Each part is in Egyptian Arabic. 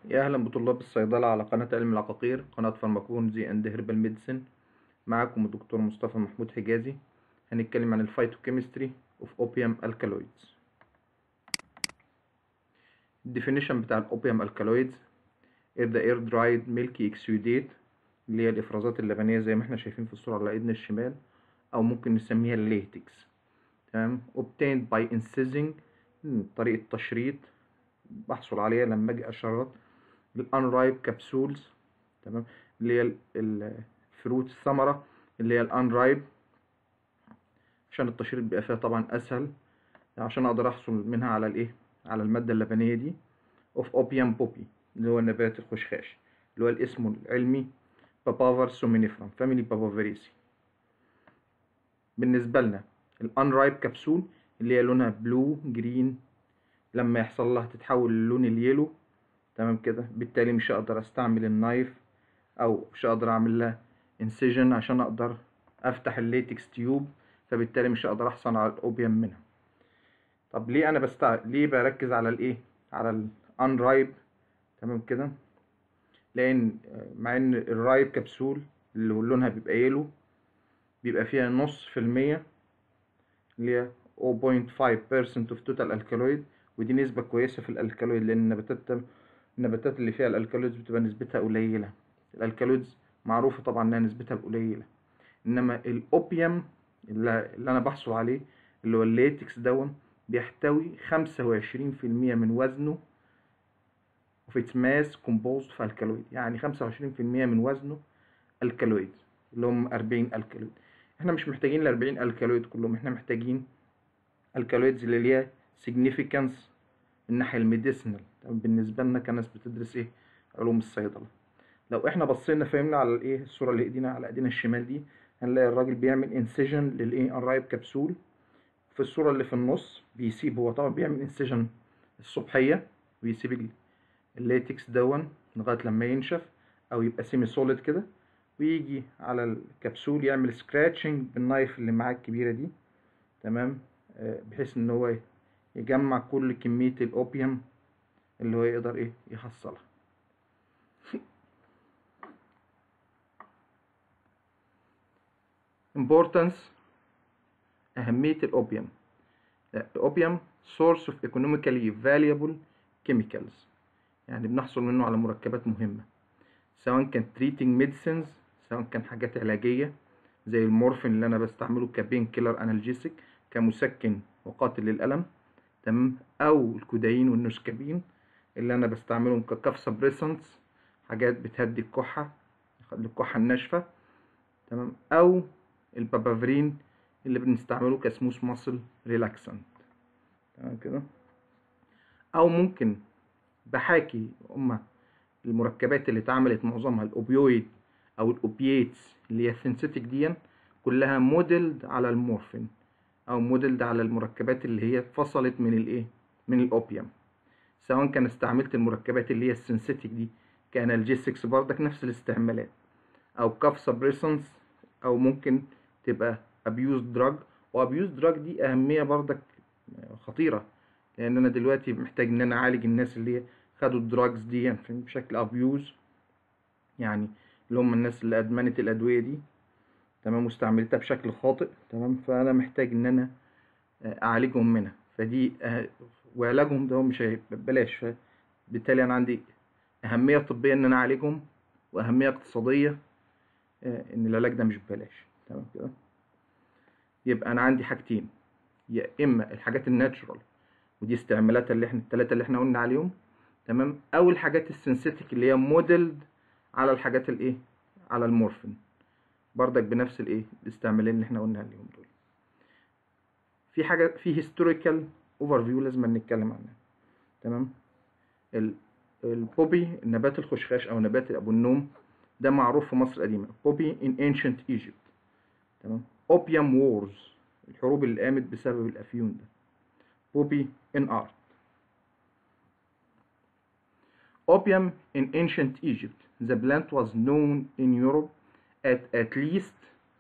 يا أهلا بطلاب الصيدلة على قناة علم العقاقير قناة فارماكولوجي أند هيربال ميديسن معاكم الدكتور مصطفى محمود حجازي هنتكلم عن الفايتوكيمستري اوف اوبيوم الكالويدز الديفينيشن بتاع الاوبيوم الكالويدز is the air dried milky exudate اللي هي الافرازات اللبنية زي ما احنا شايفين في الصورة على ايدنا الشمال او ممكن نسميها الليتكس تمام obtained by incising طريقة تشريط بحصل عليها لما اجي اشرط الانرايب كبسولز تمام اللي هي الفروت الثمرة اللي هي الانرايب عشان التشريط بيبقى فيها طبعا اسهل عشان اقدر احصل منها على الايه على المادة اللبنية دي اوف اوبيوم بوبي اللي هو نبات الخشخاش اللي هو الاسم العلمي بابافر سومينيفرم فاميلي بابافيريسي بالنسبة لنا الانرايب كبسول اللي هي لونها بلو جرين لما يحصل لها تتحول للون اليلو تمام كده بالتالي مش هقدر استعمل النايف او مش هقدر اعمل لها انسيجن عشان اقدر افتح الليتكس تيوب فبالتالي مش هقدر احصل على الاوبيوم منها طب ليه انا بستع... ليه بركز على الايه على الانرايب تمام كده لان مع ان الرايب كبسول اللي لونها بيبقى يلو بيبقى فيها نص في المية اللي هي 0.5% of total alkaloid ودي نسبة كويسة في الالكالويد لان النباتات النباتات اللي فيها الالكالويدز بتبقى نسبتها قليلة الالكالويدز معروفة طبعا انها نسبتها قليلة انما الاوبيوم اللي, اللي انا بحصل عليه اللي هو الليتكس دون بيحتوي خمسة وعشرين في المية من وزنه of its mass composed في الكالويد يعني خمسة وعشرين في المية من وزنه الكالويد اللي هم أربعين الكالويد احنا مش محتاجين الأربعين الكالويد كلهم احنا محتاجين الكالويدز اللي ليها significance من الناحية الميديسنال بالنسبة لنا كناس بتدرس ايه علوم الصيدلة لو احنا بصينا فهمنا على الايه الصورة اللي ايدينا على ايدينا الشمال دي هنلاقي الراجل بيعمل انسيجن للايه انرايب كبسول في الصورة اللي في النص بيسيب هو طبعا بيعمل انسيجن الصبحية بيسيب الليتكس دون لغاية لما ينشف او يبقى سيمي سوليد كده ويجي على الكبسول يعمل سكراتشنج بالنايف اللي معاه الكبيرة دي تمام بحيث ان هو يجمع كل كمية الاوبيوم اللي هو يقدر ايه يحصلها importance أهمية الأوبيوم الأوبيوم source of economically valuable chemicals يعني بنحصل منه على مركبات مهمة سواء كان treating medicines سواء كان حاجات علاجية زي المورفين اللي أنا بستعمله كبين كيلر أنالجيسيك كمسكن وقاتل للألم تمام أو الكودايين والنوسكابين اللي أنا بستعملهم ككف سبريسنتس حاجات بتهدي الكحة الكحة الناشفة تمام أو البابافرين اللي بنستعمله كسموث ماسل ريلاكسنت تمام كده او ممكن بحاكي هما المركبات اللي اتعملت معظمها الاوبيويد او الاوبييتس اللي هي السينثيتك دي كلها موديلد على المورفين او موديلد على المركبات اللي هي اتفصلت من الايه من الاوبيوم سواء كان استعملت المركبات اللي هي السينثيتك دي كانالجيسكس بردك نفس الاستعمالات او كاف سبريسنس او ممكن تبقى abuse drug وابيوز دراج دي اهميه بردك خطيره لان انا دلوقتي محتاج ان انا اعالج الناس اللي خدوا الدراجز دي يعني بشكل ابيوز يعني اللي هم الناس اللي ادمنت الادويه دي تمام واستعملتها بشكل خاطئ تمام فانا محتاج ان انا اعالجهم منها فدي أه وعلاجهم ده مش ببلاش فبالتالي انا عندي اهميه طبيه ان انا اعالجهم واهميه اقتصاديه ان العلاج ده مش ببلاش تمام كده يبقى انا عندي حاجتين يا اما الحاجات الناتشورال ودي استعمالاتها اللي احنا الثلاثه اللي احنا قلنا عليهم تمام او الحاجات السينثيتك اللي هي موديلد على الحاجات الايه على المورفين بردك بنفس الايه الاستعمالين اللي احنا قلنا عليهم دول في حاجه في هيستوريكال اوفر فيو لازم نتكلم عنها تمام البوبي النبات الخشخاش او نبات ابو النوم ده معروف في مصر القديمه بوبي in ancient Egypt تمام opium wars الحروب اللي قامت بسبب الافيون ده بوبي in art opium in ancient Egypt the plant was known in Europe at at least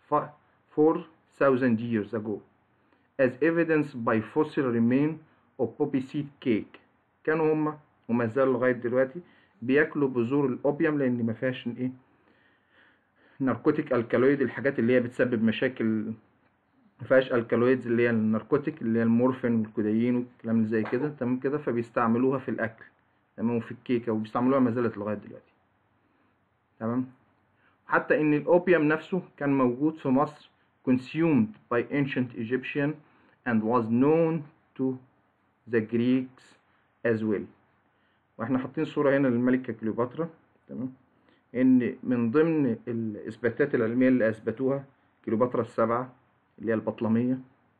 4000 years ago as evidenced by fossil remain of poppy seed cake كانوا هم وما زالوا لغاية دلوقتي بياكلوا بذور الاوبيوم لان ما فيهاش ايه ناركوتيك الكالويد الحاجات اللي هي بتسبب مشاكل ما فيهاش الكالويدز اللي هي الناركوتيك اللي هي المورفين والكودايين والكلام اللي زي كده تمام كده فبيستعملوها في الاكل تمام وفي الكيكه وبيستعملوها ما زالت لغايه دلوقتي تمام حتى ان الاوبيوم نفسه كان موجود في مصر consumed by ancient Egyptian and was known to the Greeks as well واحنا حاطين صورة هنا للملكة كليوباترا تمام ان من ضمن الاثباتات العلمية اللي اثبتوها كليوباترا السبعة اللي هي البطلمية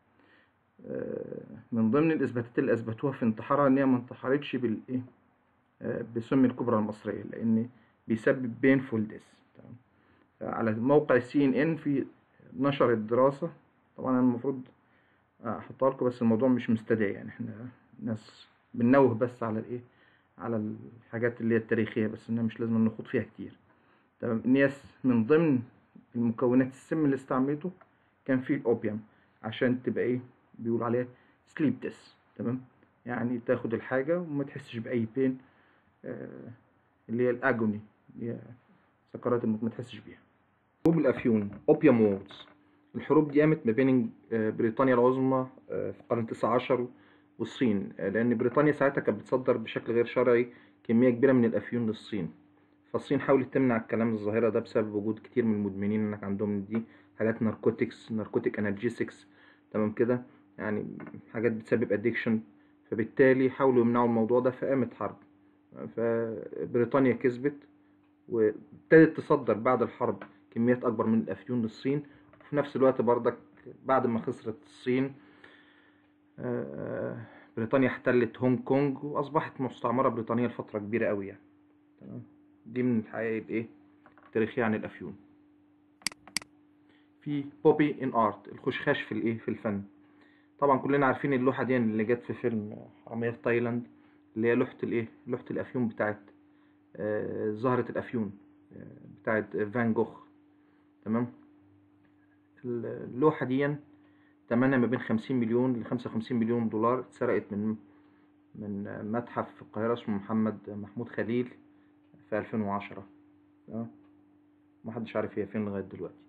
من ضمن الاثباتات اللي اثبتوها في انتحارها ان هي ما انتحرتش بالايه بسم الكبرى المصرية لان بيسبب بينفول ديس تمام على موقع سي ان ان في نشر الدراسة طبعا انا المفروض احطها لكم بس الموضوع مش مستدعي يعني احنا ناس بننوه بس على الايه على الحاجات اللي هي التاريخية بس انها مش لازم نخوض فيها كتير تمام ان من ضمن المكونات السم اللي استعملته كان فيه الاوبيوم عشان تبقى ايه بيقول عليها سليب ديس تمام يعني تاخد الحاجة وما تحسش بأي بين آه اللي هي الأجوني اللي هي سكرات الموت ما تحسش بيها حروب الأفيون أوبيوم وورز الحروب دي قامت ما بين بريطانيا العظمى في القرن التاسع عشر والصين لأن بريطانيا ساعتها كانت بتصدر بشكل غير شرعي كمية كبيرة من الأفيون للصين فالصين حاولت تمنع الكلام الظاهرة ده بسبب وجود كتير من المدمنين انك عندهم دي حاجات ناركوتكس ناركوتيك انرجيسكس تمام كده يعني حاجات بتسبب ادكشن فبالتالي حاولوا يمنعوا الموضوع ده فقامت حرب فبريطانيا كسبت وابتدت تصدر بعد الحرب كميات اكبر من الافيون للصين وفي نفس الوقت بردك بعد ما خسرت الصين بريطانيا احتلت هونج كونج واصبحت مستعمره بريطانيه لفتره كبيره قوي يعني تمام دي من الحقائق ايه التاريخيه عن الافيون في بوبي ان ارت الخشخاش في الايه في الفن طبعا كلنا عارفين اللوحه دي اللي جت في فيلم حراميه في تايلاند اللي هي لوحه الايه لوحه الافيون بتاعت آه زهره الافيون آه بتاعت فان جوخ تمام اللوحه دي تمنها ما بين خمسين مليون لخمسة وخمسين مليون دولار اتسرقت من من متحف في القاهرة اسمه محمد محمود خليل في ألفين وعشرة تمام محدش عارف هي فين لغاية دلوقتي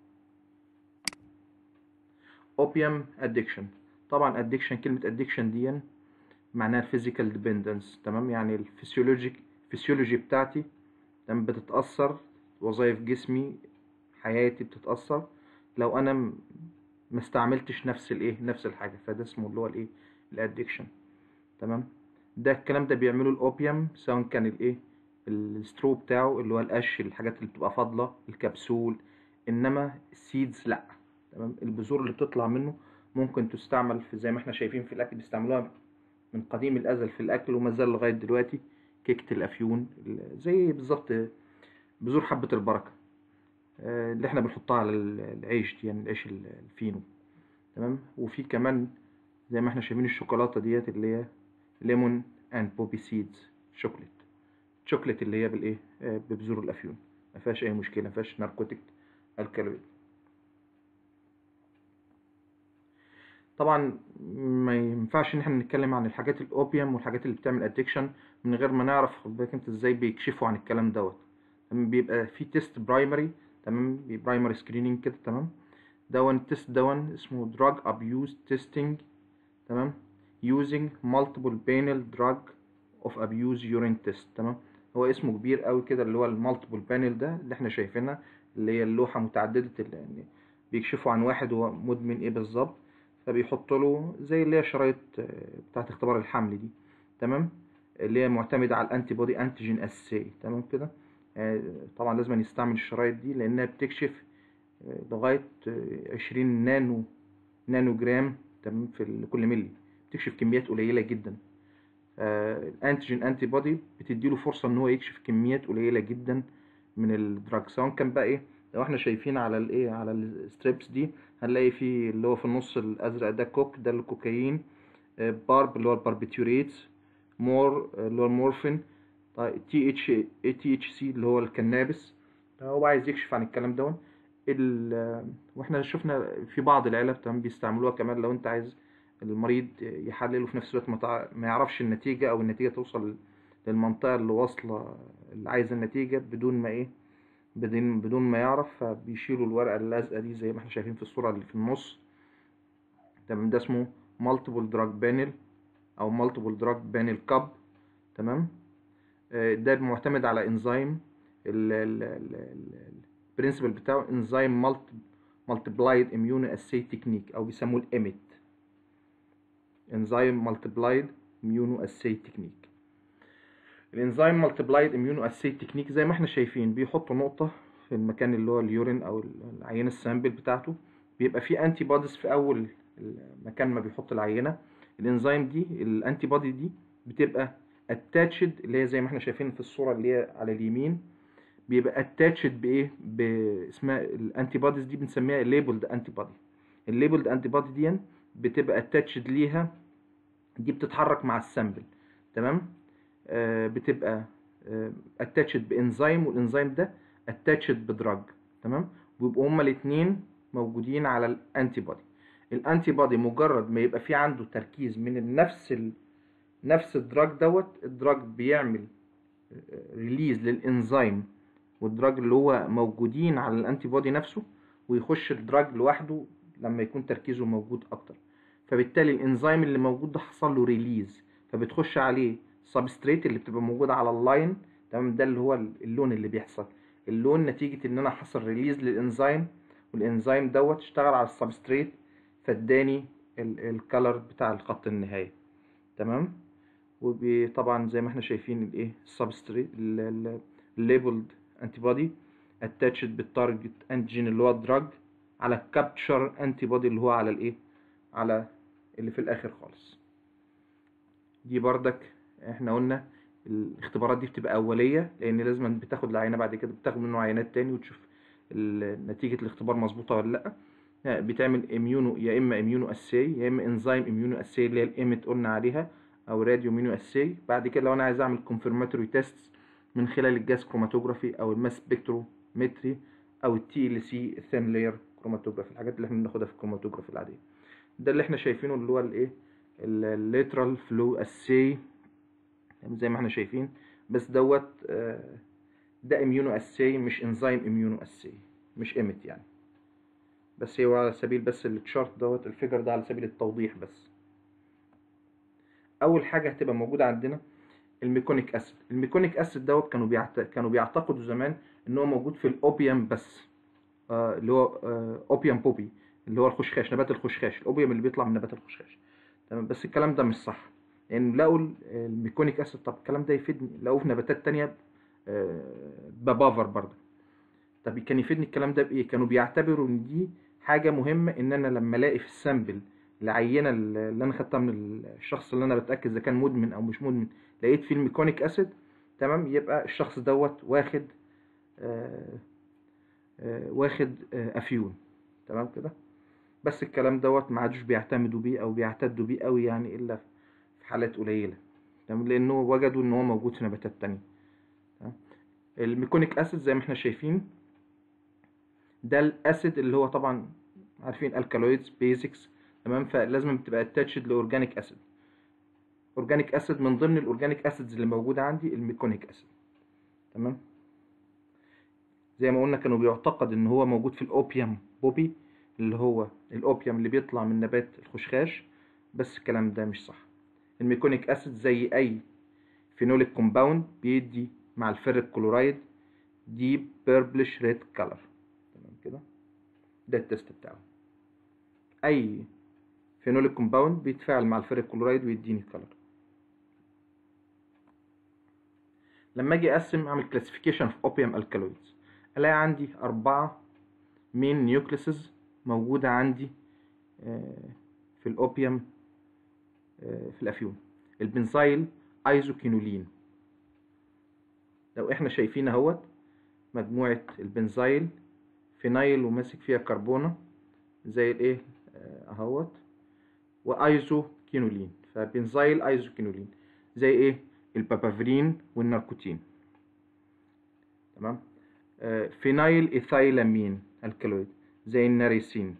اوبيوم ادكشن طبعا ادكشن كلمة ادكشن دي معناها الفيزيكال ديبندنس تمام يعني الفسيولوجيك الفسيولوجي بتاعتي تمام بتتأثر وظائف جسمي حياتي بتتأثر لو انا ما استعملتش نفس الايه نفس الحاجه فده اسمه اللي هو الايه الادكشن تمام ده الكلام ده بيعمله الاوبيوم سواء كان الايه السترو بتاعه اللي هو القش الحاجات اللي بتبقى فاضله الكبسول انما السيدز لا تمام البذور اللي بتطلع منه ممكن تستعمل في زي ما احنا شايفين في الاكل بيستعملوها من قديم الازل في الاكل وما زال لغايه دلوقتي كيكه الافيون زي بالظبط بذور حبه البركه اللي احنا بنحطها على العيش دي يعني العيش الفينو تمام وفي كمان زي ما احنا شايفين الشوكولاته ديت اللي هي ليمون اند بوبي سيدز شوكليت شوكليت اللي هي بالايه ببذور الافيون ما فيهاش اي مشكله ما فيهاش ناركوتيك الكالويد طبعا ما ينفعش ان احنا نتكلم عن الحاجات الاوبيوم والحاجات اللي بتعمل ادكشن من غير ما نعرف خد بالك انت ازاي بيكشفوا عن الكلام دوت بيبقى في تيست برايمري تمام برايمري سكريننج كده تمام دون التست دون اسمه drug abuse testing تمام using multiple panel drug of abuse urine test تمام هو اسمه كبير قوي كده اللي هو المالتيبل بانل ده اللي احنا شايفينها اللي هي اللوحه متعدده اللي يعني بيكشفوا عن واحد هو مدمن ايه بالظبط فبيحط له زي اللي هي شرايط بتاعه اختبار الحمل دي تمام اللي هي معتمده على الانتي بودي انتيجين اساي تمام كده طبعا لازم يستعمل الشرايط دي لانها بتكشف لغايه عشرين نانو نانو جرام تمام في كل ملي بتكشف كميات قليله جدا الانتيجين انتي بودي بتديله فرصه ان هو يكشف كميات قليله جدا من الدراج سواء كان بقى ايه لو احنا شايفين على الايه على الستريبس دي هنلاقي في اللي هو في النص الازرق ده كوك ده الكوكايين بارب اللي هو الباربيتوريتس مور اللي هو المورفين تي اتش تي اتش سي اللي هو الكنابس هو عايز يكشف عن الكلام ده واحنا شفنا في بعض العلب تمام بيستعملوها كمان لو انت عايز المريض يحلل وفي نفس الوقت ما, تع... ما يعرفش النتيجة او النتيجة توصل للمنطقة اللي واصلة اللي عايزة النتيجة بدون ما ايه بدون بدون ما يعرف فبيشيلوا الورقة اللازقة دي زي ما احنا شايفين في الصورة اللي في النص تمام ده اسمه multiple drug panel او multiple drug panel cup تمام آه، ده معتمد على انزيم البرنسبل بتاعه انزيم multiplied immunoassay technique او بيسموه الاميت انزيم multiplied immunoassay technique الانزيم مالتبلايد اميونو اسي تكنيك زي ما احنا شايفين بيحطوا نقطة في المكان اللي هو اليورين او العينة السامبل بتاعته بيبقى فيه انتي بوديز في اول المكان ما بيحط العينة الانزيم دي الانتي بودي دي بتبقى اتاتشد اللي هي زي ما احنا شايفين في الصورة اللي هي على اليمين بيبقى اتاتشد بايه باسمها الانتي بوديز دي بنسميها ليبلد انتي بودي الليبلد انتي بودي دي بتبقى اتاتشد ليها دي بتتحرك مع السامبل تمام آه بتبقى اتاتشد بانزيم والانزيم ده اتاتشد بدراج تمام ويبقوا هما الاثنين موجودين على الانتي بودي الانتي بودي مجرد ما يبقى في عنده تركيز من نفس ال... نفس الدراج دوت الدراج بيعمل ريليز للانزيم والدراج اللي هو موجودين على الانتي بودي نفسه ويخش الدراج لوحده لما يكون تركيزه موجود اكتر فبالتالي الانزيم اللي موجود ده حصل له ريليز فبتخش عليه سبستريت اللي بتبقى موجوده على اللاين تمام ده اللي هو اللون اللي بيحصل اللون نتيجه ان انا حصل ريليز للانزيم والانزيم دوت اشتغل على السبستريت فاداني الكالر بتاع الخط النهائي تمام وطبعا زي ما احنا شايفين الايه السبستريت الليبلد انتي بودي اتاتشد بالتارجت انتيجين اللي هو الدراج على الكابتشر انتي بودي اللي هو على الايه على اللي في الاخر خالص دي بردك احنا قلنا الاختبارات دي بتبقى اوليه لان لازم بتاخد العينه بعد كده بتاخد منه عينات تاني وتشوف نتيجه الاختبار مظبوطه ولا لا يعني بتعمل اميونو يا اما اميونو اساي يا اما انزيم اميونو اساي اللي هي الايمت قلنا عليها او راديو اميونو اساي بعد كده لو انا عايز اعمل كونفirmatory تيست من خلال الجاز كروماتوجرافي او الماس سبكترومتري او التي ال سي ثين لاير كروماتوجرافي الحاجات اللي احنا بناخدها في الكروماتوجرافي العاديه ده اللي احنا شايفينه اللي هو الايه الليترال فلو اساي زي ما احنا شايفين بس دوت ده اميونو اساي مش انزيم اميونو اساي مش ايمت يعني بس هو على سبيل بس التشارت دوت الفيجر ده على سبيل التوضيح بس اول حاجه هتبقى موجوده عندنا الميكونيك اسيد الميكونيك اسيد دوت كانوا بيعت... كانوا بيعتقدوا زمان ان هو موجود في الاوبيوم بس آه اللي هو آه اوبيوم بوبي اللي هو الخشخاش نبات الخشخاش الاوبيوم اللي بيطلع من نبات الخشخاش تمام بس الكلام ده مش صح لان يعني لقوا الميكونيك اسيد طب الكلام ده يفيدني لقوه في نباتات تانية آه ببافر برضه طب كان يفيدني الكلام ده بايه كانوا بيعتبروا ان دي حاجه مهمه ان انا لما الاقي في السامبل العينه اللي انا خدتها من الشخص اللي انا بتاكد اذا كان مدمن او مش مدمن لقيت فيه الميكونيك اسيد تمام يبقى الشخص دوت واخد آه آه واخد آه افيون تمام كده بس الكلام دوت ما عادوش بيعتمدوا بيه او بيعتدوا بيه قوي يعني الا في حالات قليله تمام لانه وجدوا ان هو موجود في نباتات تانية تمام الميكونيك اسيد زي ما احنا شايفين ده الاسيد اللي هو طبعا عارفين الكالويدز بيزكس تمام فلازم تبقى اتاتشد لاورجانيك اسيد اورجانيك اسيد من ضمن الاورجانيك اسيدز اللي موجوده عندي الميكونيك اسيد تمام زي ما قلنا كانوا بيعتقد ان هو موجود في الاوبيوم بوبي اللي هو الاوبيوم اللي بيطلع من نبات الخشخاش بس الكلام ده مش صح الميكونيك اسيد زي اي فينوليك كومباوند بيدي مع الفيريك كلورايد ديب بيربلش ريد كلر تمام كده ده التست بتاعه اي فينوليك كومباوند بيتفاعل مع الفيريك كلورايد ويديني كلر لما اجي اقسم اعمل كلاسيفيكيشن في اوبيوم الكالويدز الاقي عندي اربعة مين نيوكليسز موجودة عندي في الاوبيوم في الافيون البنزايل ايزوكينولين لو احنا شايفين اهوت مجموعة البنزايل فينايل وماسك فيها كربونة زي الايه اهوت وايزوكينولين فبنزايل ايزوكينولين زي ايه البابافرين والناركوتين تمام آه فينايل ايثايلامين الكالويد زي الناريسين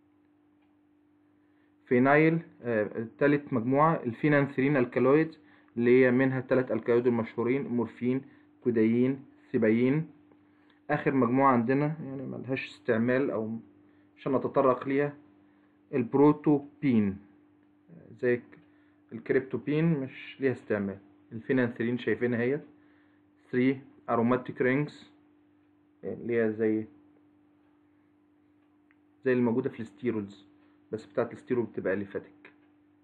فينايل آه تالت مجموعة الفينانثرين الكالويد اللي هي منها الثلاث الكالويد المشهورين مورفين كودايين ثيبايين اخر مجموعة عندنا يعني ملهاش استعمال او عشان نتطرق ليها البروتوبين زي الكريبتوبين مش ليها استعمال الفينانثرين شايفينها اهيت 3 اروماتيك رينجز اللي هي زي زي اللي موجودة في الستيرويدز بس بتاعت الستيرويد بتبقى ليفاتيك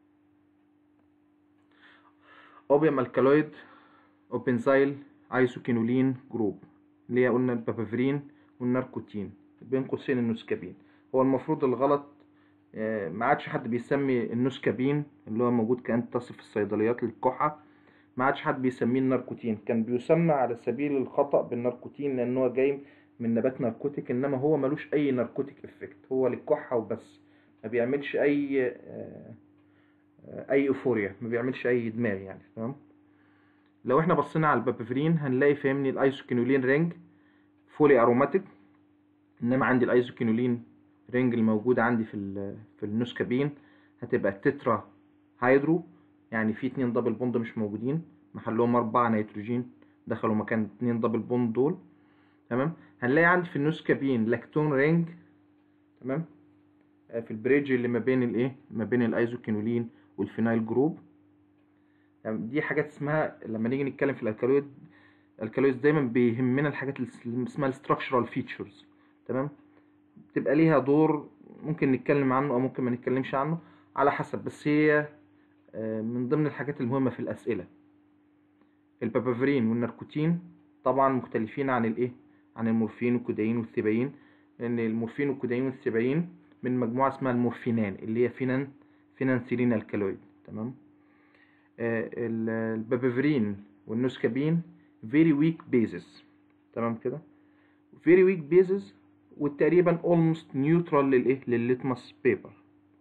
اوبيوم الكالويد اوبنزايل ايسوكينولين جروب اللي هي قلنا البابافرين والناركوتين بين قوسين النسكابين هو المفروض الغلط آه، ما عادش حد بيسمي النسكابين اللي هو موجود كأنت تصف في الصيدليات للكحة ما عادش حد بيسميه الناركوتين كان بيسمى على سبيل الخطأ بالناركوتين لأن هو جاي من نبات ناركوتيك إنما هو ملوش أي ناركوتيك إفكت هو للكحة وبس ما بيعملش أي آه، آه، أي أوفوريا ما بيعملش أي دماغ يعني تمام لو احنا بصينا على البابافرين هنلاقي فاهمني الايسوكينولين رينج فولي اروماتيك انما عندي الايزوكينولين رينج الموجودة عندي في ال في النسكابين هتبقى تترا هيدرو يعني في اتنين دبل بوند مش موجودين محلهم أربعة نيتروجين دخلوا مكان اتنين دبل بوند دول تمام هنلاقي عندي في النسكابين لاكتون رينج تمام آه، في البريدج اللي ما بين الايه ما بين الايزوكينولين والفينايل جروب يعني دي حاجات اسمها لما نيجي نتكلم في الالكالويد الالكالويد دايما بيهمنا الحاجات اللي اسمها الستراكشرال فيتشرز تمام بتبقى ليها دور ممكن نتكلم عنه او ممكن ما نتكلمش عنه على حسب بس هي آه، من ضمن الحاجات المهمة في الأسئلة البابافرين والناركوتين طبعا مختلفين عن الايه عن المورفين والكودايين والثيبايين لان المورفين والكودايين والثيبايين من مجموعة اسمها المورفينان اللي هي فينان فينانسيلين الكالويد تمام آه، ال- البابافرين والنسكابين very weak bases تمام كده very weak bases وتقريبا almost neutral للايه للليتمس بيبر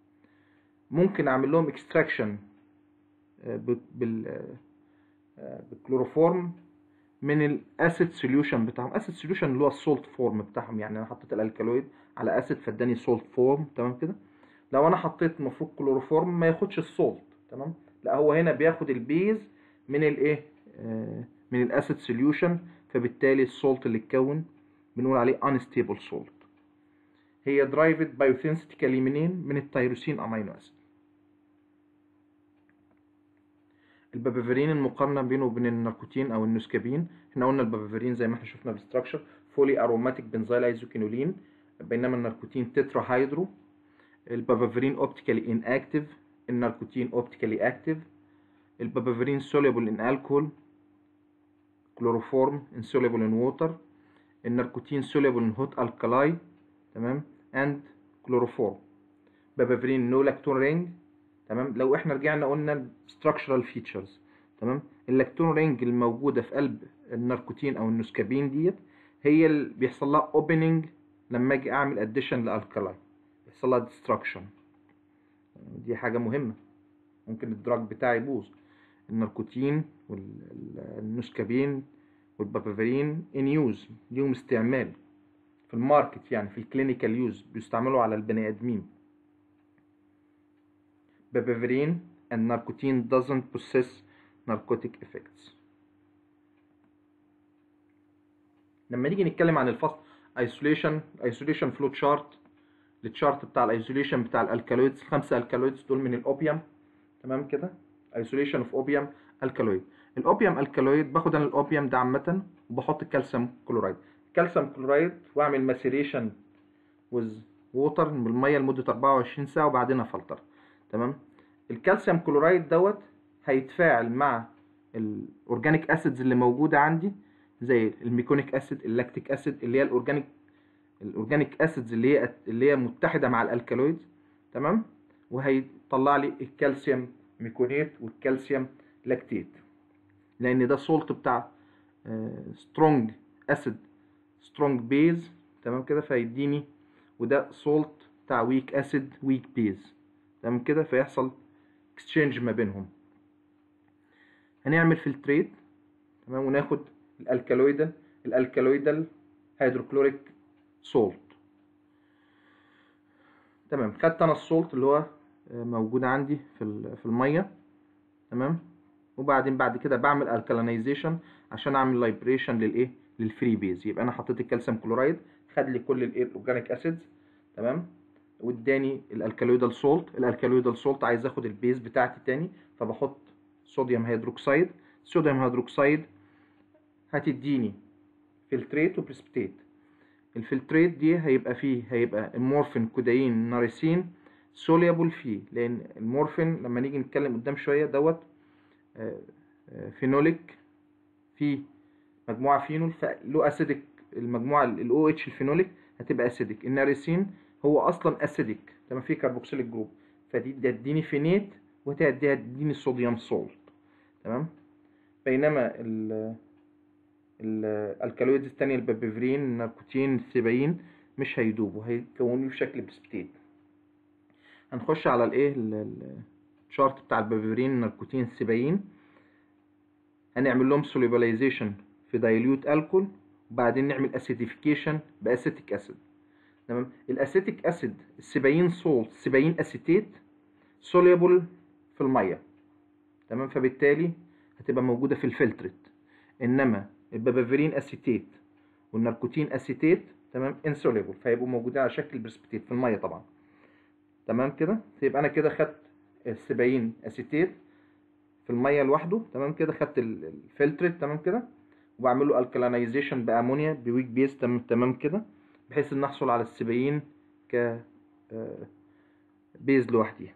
ممكن اعمل لهم extraction آه، ب- بال آه، بالكلوروفورم من الاسيد سوليوشن بتاعهم اسيد سوليوشن اللي هو السولت فورم بتاعهم يعني انا حطيت الالكالويد على اسيد فاداني سولت فورم تمام كده لو انا حطيت المفروض كلوروفورم ما ياخدش السولت تمام لا هو هنا بياخد البيز من الايه آه، من الاسيد سوليوشن فبالتالي السولت اللي اتكون بنقول عليه unstable salt هي derived biosynthetically منين من التيروسين امينو اسيد البابافرين المقارنه بينه وبين الناركوتين او النسكابين احنا قلنا البابافرين زي ما احنا شفنا بالستراكشر فولي اروماتيك بنزايل ايزوكينولين بينما الناركوتين تترا هيدرو البابافرين اوبتيكالي ان اكتيف الناركوتين اوبتيكالي اكتيف البابافرين soluble in alcohol chloroform insoluble in water الناركوتين soluble in hot alkali تمام and chloroform بابافرين no lactone ring تمام لو احنا رجعنا قلنا structural features تمام اللاكتون رينج الموجوده في قلب الناركوتين او النسكابين ديت هي اللي بيحصل لها opening لما اجي اعمل addition لالكالاي بيحصل لها destruction دي حاجه مهمه ممكن الدراج بتاعي يبوظ الناركوتين والنسكابين والبابافرين ان يوز ليهم استعمال في الماركت يعني في الكلينيكال يوز بيستعملوا على البني ادمين بابافرين and narcotine doesn't possess narcotic effects لما نيجي نتكلم عن الفصل isolation isolation flow chart التشارت بتاع الايزوليشن بتاع الالكالويدز خمسه الكالويدز دول من الاوبيوم تمام كده isolation of opium alkaloid الاوبيوم الكالويد باخد انا الاوبيوم ده عامه وبحط الكالسيوم كلورايد الكالسيوم كلورايد واعمل ماسيريشن وز ووتر بالميه لمده 24 ساعه وبعدين افلتر تمام الكالسيوم كلورايد دوت هيتفاعل مع الاورجانيك اسيدز اللي موجوده عندي زي الميكونيك اسيد اللاكتيك اسيد اللي هي الاورجانيك الاورجانيك اسيدز اللي هي اللي هي متحده مع الالكالويد تمام وهيطلع لي الكالسيوم ميكونيت والكالسيوم لاكتيت لان ده سولت بتاع سترونج اسيد سترونج بيز تمام كده فيديني وده سولت بتاع ويك اسيد ويك بيز تمام كده فيحصل اكسشينج ما بينهم هنعمل فلتريت تمام وناخد الالكالويدال الالكالويدال هيدروكلوريك سولت تمام خدت انا السولت اللي هو موجود عندي في ال- في الميه تمام وبعدين بعد كده بعمل الكالينايزيشن عشان اعمل لايبريشن للايه للفري بيز يبقى انا حطيت الكالسيوم كلورايد خد لي كل الايه الاورجانيك اسيدز تمام واداني الالكالويدال سولت الالكالويدال سولت عايز اخد البيز بتاعتي تاني فبحط صوديوم هيدروكسيد صوديوم هيدروكسيد هتديني فلتريت وبريسبتيت الفلتريت دي هيبقى فيه هيبقى المورفين كودايين ناريسين سوليبل فيه لان المورفين لما نيجي نتكلم قدام شويه دوت فينوليك فيه مجموعه فينول فله اسيدك المجموعه الاو اتش الفينوليك هتبقى اسيدك الناريسين هو اصلا اسيدك تمام فيه كربوكسيليك جروب فدي تديني فينيت وتديها تديني صوديوم سولت تمام بينما ال الالكالويدز التانية البابيفرين الناركوتين السيبايين مش هيدوبوا هيكونوا في شكل بريسبتيت هنخش على الايه الشارت بتاع البابيفرين الناركوتين السيبايين هنعمل لهم سوليبلايزيشن في دايليوت الكول وبعدين نعمل اسيديفيكيشن باسيتيك اسيد تمام الاسيتيك اسيد السيبايين سولت السيبايين اسيتيت سوليبل في الميه تمام فبالتالي هتبقى موجوده في الفلترت انما البابافيرين اسيتيت والناركوتين اسيتيت تمام انسوليبل فيبقوا موجودين على شكل بريسبتيت في الميه طبعا تمام كده يبقى انا كده خدت السبعين اسيتيت في الميه لوحده تمام كده خدت الفلترت تمام كده وبعمل له الكالينايزيشن بامونيا بويك بيز تمام تمام كده بحيث ان احصل على السبعين ك بيز لوحديها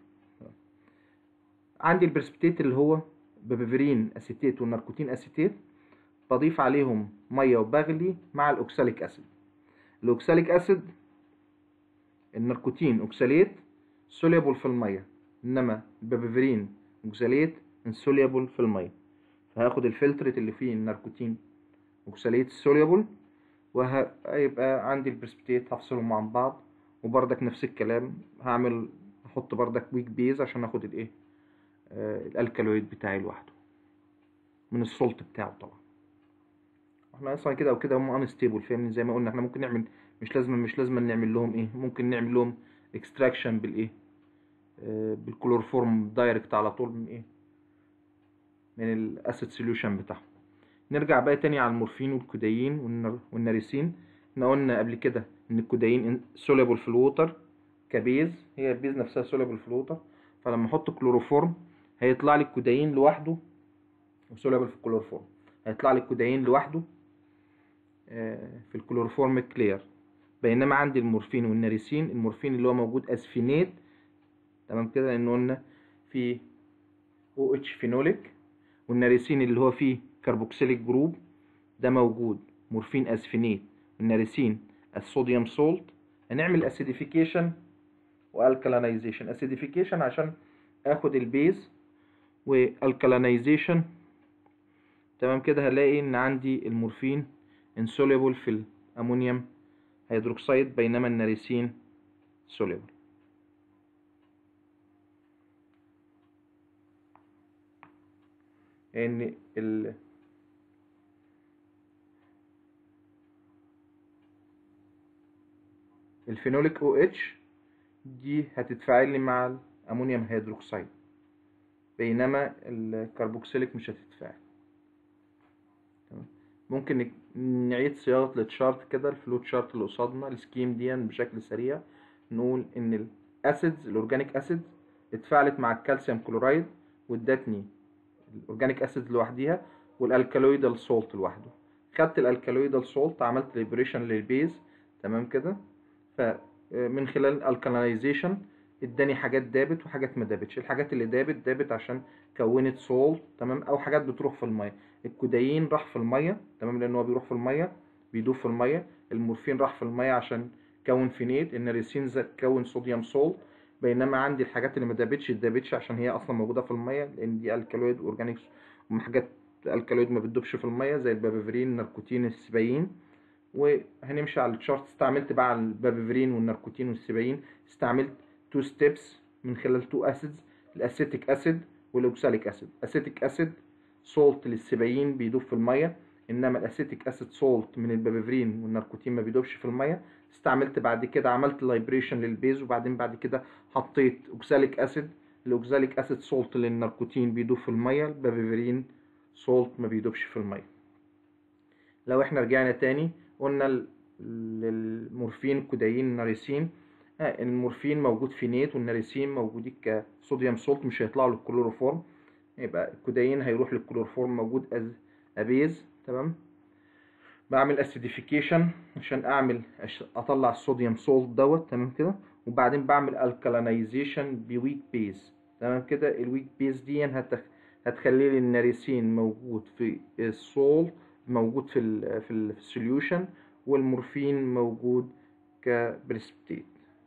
عندي البرسبتيت اللي هو بابافيرين اسيتيت والناركوتين اسيتيت بضيف عليهم ميه وبغلي مع الاوكساليك اسيد الاوكساليك اسيد الناركوتين اوكساليت سوليبل في الميه انما البابافيرين اوكساليت انسوليبل في الميه فهاخد الفلترت اللي فيه الناركوتين اوكساليت سوليبل وهيبقى عندي البرسبتيت هفصلهم مع بعض وبردك نفس الكلام هعمل احط بردك ويك بيز عشان اخد الايه آه الالكالويد بتاعي لوحده من السولت بتاعه طبعا احنا اصلا كده او كده هم انستيبل فاهمني زي ما قلنا احنا ممكن نعمل مش لازم مش لازم نعمل لهم ايه ممكن نعمل لهم اكستراكشن بالايه آه بالكلورفورم دايركت على طول من ايه من الاسيد سوليوشن بتاعهم نرجع بقى تاني على المورفين والكودايين والناريسين احنا قلنا قبل كده ان الكودايين سوليبل في الووتر كبيز هي البيز نفسها سوليبل في الووتر فلما احط كلوروفورم هيطلع لي الكودايين لوحده وسوليبل في الكلوروفورم هيطلع لي الكودايين لوحده في الكلوروفورم كلير بينما عندي المورفين والناريسين المورفين اللي هو موجود اسفينيت تمام كده لان قلنا في او اتش فينوليك والناريسين اللي هو فيه كربوكسيليك جروب ده موجود مورفين اسفينيت والناريسين الصوديوم سولت هنعمل اسيديفيكيشن والكالينايزيشن اسيديفيكيشن عشان اخد البيز والكالينايزيشن تمام كده هلاقي ان عندي المورفين insoluble في الامونيوم هيدروكسيد بينما الناريسين soluble ان ال الفينوليك او اتش دي هتتفاعل لي مع الامونيوم هيدروكسيد بينما الكربوكسيليك مش هتتفاعل تمام ممكن نعيد صياغه التشارت كده الفلو تشارت اللي قصادنا السكيم دي بشكل سريع نقول ان الاسيدز الاورجانيك اسيدز اتفاعلت مع الكالسيوم كلورايد وادتني الاورجانيك اسيد لوحديها والالكالويدال سولت لوحده خدت الالكالويدال سولت عملت ليبريشن للبيز تمام كده فمن خلال الكالينايزيشن اداني حاجات دابت وحاجات ما دابتش الحاجات اللي دابت دابت عشان كونت سولت تمام او حاجات بتروح في الميه الكودايين راح في الميه تمام لان هو بيروح في الميه بيدوب في الميه المورفين راح في الميه عشان كون فينيت الناريسين كون صوديوم سولت بينما عندي الحاجات اللي ما دابتش دابتش عشان هي اصلا موجوده في الميه لان دي الكالويد اورجانيكس وحاجات الكالويد ما بتدوبش في الميه زي البابيفرين الناركوتين السبايين وهنمشي على التشارت استعملت بقى البابيفرين والناركوتين والسبايين استعملت تو ستيبس من خلال تو اسيدز الاسيتيك اسيد والاوكساليك اسيد اسيتيك اسيد سولت للسبايين بيدوب في الميه انما الاسيتيك اسيد سولت من البابيفرين والناركوتين ما بيدوبش في الميه استعملت بعد كده عملت لايبريشن للبيز وبعدين بعد كده حطيت اوكساليك اسيد الاوكزاليك اسيد سولت للناركوتين بيدوب في الميه البابيفرين سولت ما بيدوبش في الميه لو احنا رجعنا تاني قلنا ال- المورفين الكودايين الناريسين آه، المورفين موجود في نيت والناريسين موجودين كصوديوم سولت مش هيطلعوا للكلوروفورم يبقى الكودايين هيروح للكلوروفورم موجود از ابيز تمام بعمل اسيديفيكيشن عشان اعمل أش- اطلع الصوديوم سولت دوت تمام كده وبعدين بعمل الكالينايزيشن بويك بيز تمام كده الويك بيز دي هتخ... هتخلي لي الناريسين موجود في السول موجود في ال في ال- في السوليوشن والمورفين موجود كبريسبتيت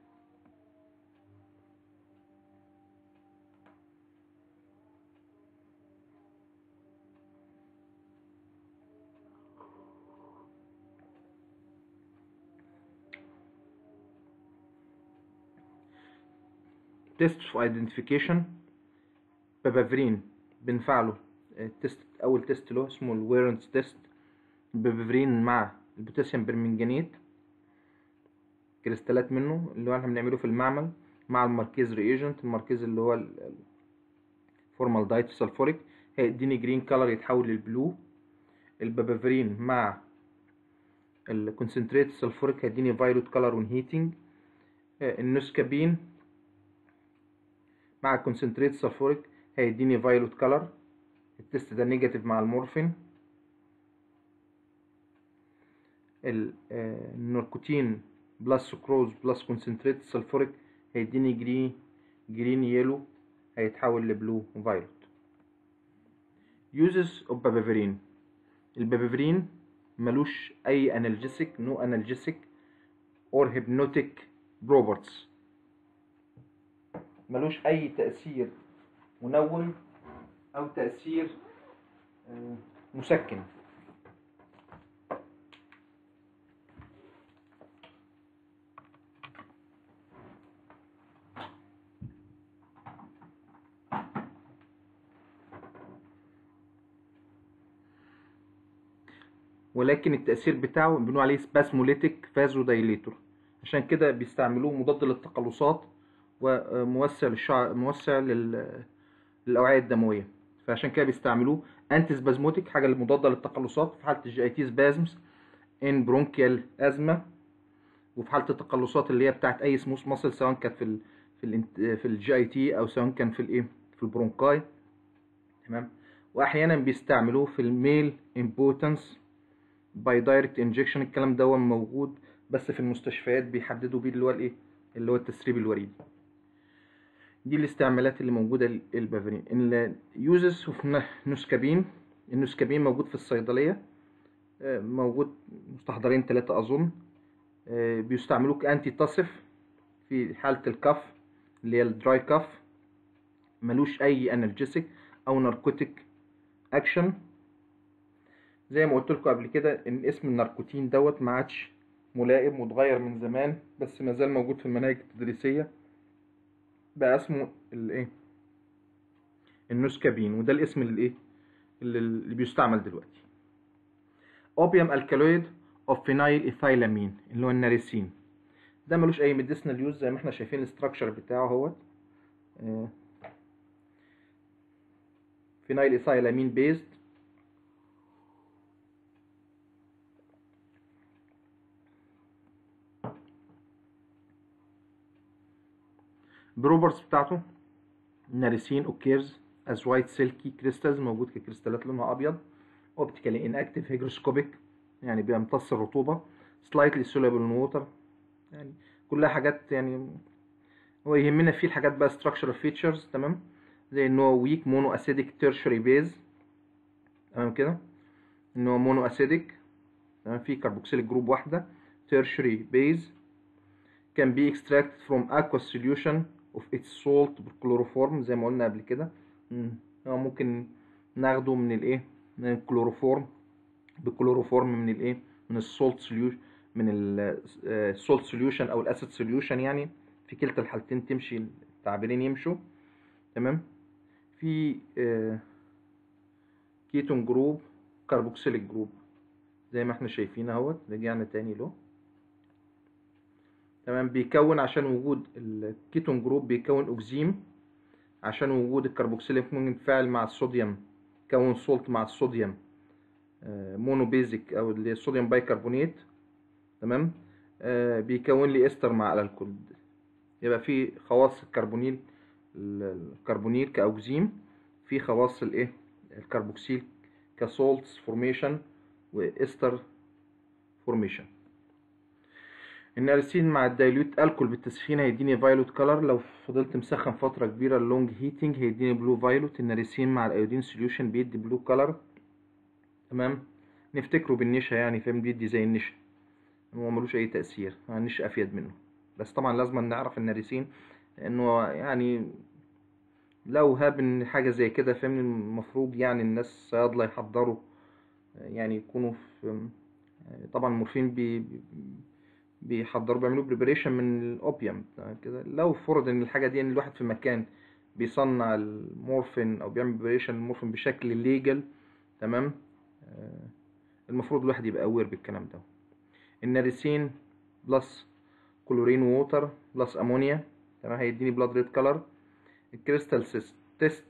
تيست اوف ايدنتيفيكيشن بابافرين بنفعله التست اول تيست له اسمه الويرنس تيست بابافرين مع البوتاسيوم برمنجانيت كريستالات منه اللي هو احنا بنعمله في المعمل مع الماركيز ريجنت الماركيز اللي هو فورمال دايت سلفوريك هيديني جرين كلر يتحول للبلو البابافرين مع الكونسنتريت سلفوريك هيديني فايلوت كلر ون هيتنج النسكابين مع الكونسنتريت سلفوريك هيديني فايلوت كلر التست ده نيجاتيف مع المورفين ال- آه، الناركوتين بلس سكروز بلس كونسنتريت سلفوريك هيديني جرين جرين يلو هيتحول لبلو فايلوت uses of بابافرين البابافرين ملوش اي انالجيسيك نو انالجيسيك اور هيبنوتيك بروبرتس ملوش اي تأثير منوم او تأثير آه، مسكن ولكن التأثير بتاعه بنقول عليه سباسموليتيك فازودايليتور عشان كده بيستعملوه مضاد للتقلصات وموسع للشعر موسع لل... للأوعية الدموية فعشان كده بيستعملوه انتي سبازموتيك حاجة مضادة للتقلصات في حالة الجي اي تي سبازمز ان برونكيال ازمة وفي حالة التقلصات اللي هي بتاعت اي سموث ماسل سواء كانت في ال... في ال... في الجي اي تي او سواء كان في الايه في البرونكاي تمام واحيانا بيستعملوه في الميل امبوتنس باي دايركت انجكشن الكلام ده موجود بس في المستشفيات بيحددوا بيه اللي هو الايه اللي هو التسريب الوريدي دي الاستعمالات اللي موجوده للبافرين اليوزز اوف نوسكابين النوسكابين موجود في الصيدليه آه، موجود مستحضرين ثلاثة اظن آه، بيستعملوه كانتي تصف في حاله الكف اللي هي الدراي كف ملوش اي انالجيسيك او ناركوتيك اكشن زي ما قلت لكم قبل كده ان اسم الناركوتين دوت ما عادش ملائم واتغير من زمان بس ما زال موجود في المناهج التدريسيه بقى اسمه الايه النوسكابين وده الاسم اللي ايه اللي, اللي بيستعمل دلوقتي اوبيوم الكالويد اوف فينايل ايثايلامين اللي هو الناريسين ده ملوش اي ميديسنال يوز زي ما احنا شايفين الاستراكشر بتاعه اهوت آه، فينايل ايثايلامين بيزد بروبرز بتاعته ناريسين اوكيرز از وايت سيلكي كريستالز موجود ككريستالات لونها ابيض اوبتيكالي اناكتيف هيجروسكوبيك يعني بيمتص الرطوبه سلايتلي سولابل ان ووتر يعني كلها حاجات يعني هو يهمنا فيه الحاجات بقى structural features تمام زي ان هو ويك مونو اسيديك تيرشري بيز تمام كده ان هو مونو اسيديك تمام فيه كربوكسيليك جروب واحده تيرشري بيز can be extracted from aqueous solution of its salt بالكلوروفورم زي ما قلنا قبل كده مم. هو ممكن ناخده من الايه من الكلوروفورم بالكلوروفورم من الايه من السولت سوليوشن من السولت سوليوشن او الاسيد سوليوشن يعني في كلتا الحالتين تمشي التعبيرين يمشوا تمام في آه، كيتون جروب كربوكسيليك جروب زي ما احنا شايفين اهوت رجعنا تاني له تمام بيكون عشان وجود الكيتون جروب بيكون اوكزيم عشان وجود الكربوكسيليك ممكن يتفاعل مع الصوديوم كون سولت مع الصوديوم آه، مونو بيزك او اللي هي الصوديوم بايكربونات تمام آه، بيكون لي استر مع الكحول يبقى في خواص الكربونيل الكربونيل كاوكزيم في خواص الايه الكربوكسيل كسولتس فورميشن واستر فورميشن النارسين مع الدايلوت الكول بالتسخين هيديني فايلوت كلر لو فضلت مسخن فتره كبيره اللونج هيتنج هيديني بلو فايلوت النارسين مع الايودين سوليوشن بيدي بلو كلر تمام نفتكره بالنشا يعني فاهم بيدي زي النشا هو ملوش اي تاثير النشا افيد منه بس طبعا لازم نعرف النارسين لانه يعني لو هاب ان حاجه زي كده فاهمني المفروض يعني الناس صيادله يحضروا يعني يكونوا في طبعا المورفين بي بيحضروا بيعملوا بريبريشن من الاوبيوم كده لو فرض ان الحاجه دي ان الواحد في مكان بيصنع المورفين او بيعمل بريبريشن المورفين بشكل ليجل تمام آه، المفروض الواحد يبقى اوير بالكلام ده الناريسين بلس كلورين ووتر بلس امونيا تمام هيديني بلاد ريد كلر الكريستال تيست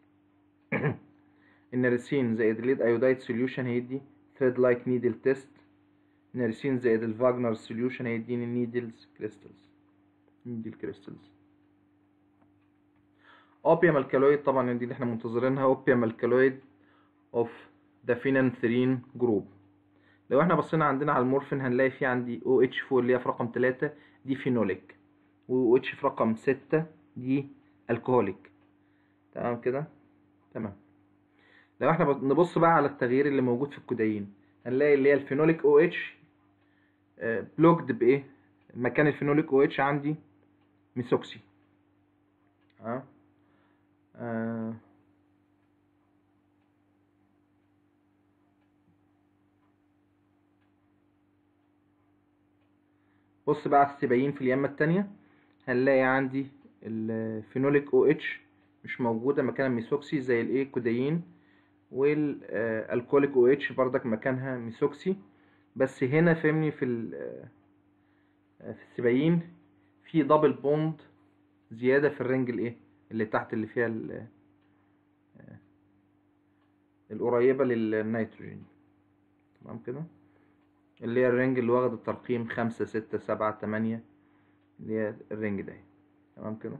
الناريسين زائد الليد ايودايد سوليوشن هيدي ثريد لايك نيدل تيست ناريسين زائد الفاجنر سوليوشن هيديني نيدلز كريستالز نيدل كريستالز اوبيوم الكالويد طبعا دي اللي احنا منتظرينها اوبيوم الكالويد اوف ذا فينانثرين جروب لو احنا بصينا عندنا على المورفين هنلاقي في عندي او اتش فوق اللي هي في رقم 3 دي فينوليك و اتش في رقم 6 دي الكهوليك تمام كده تمام لو احنا نبص بقى على التغيير اللي موجود في الكودايين هنلاقي اللي هي الفينوليك او اتش بلوكد بايه مكان الفينوليك او اتش عندي ميثوكسي اه, آه. بص بقى على السبعين في اليمة التانية هنلاقي عندي الفينوليك او اتش مش موجودة مكان الميثوكسي زي الايه كودايين والالكوليك او اتش بردك مكانها ميثوكسي بس هنا فهمني في في السبعين في دبل بوند زيادة في الرنج الايه اللي تحت اللي فيها القريبة للنيتروجين تمام كده اللي هي الرنج اللي واخد الترقيم خمسة ستة سبعة تمانية اللي هي الرنج ده تمام كده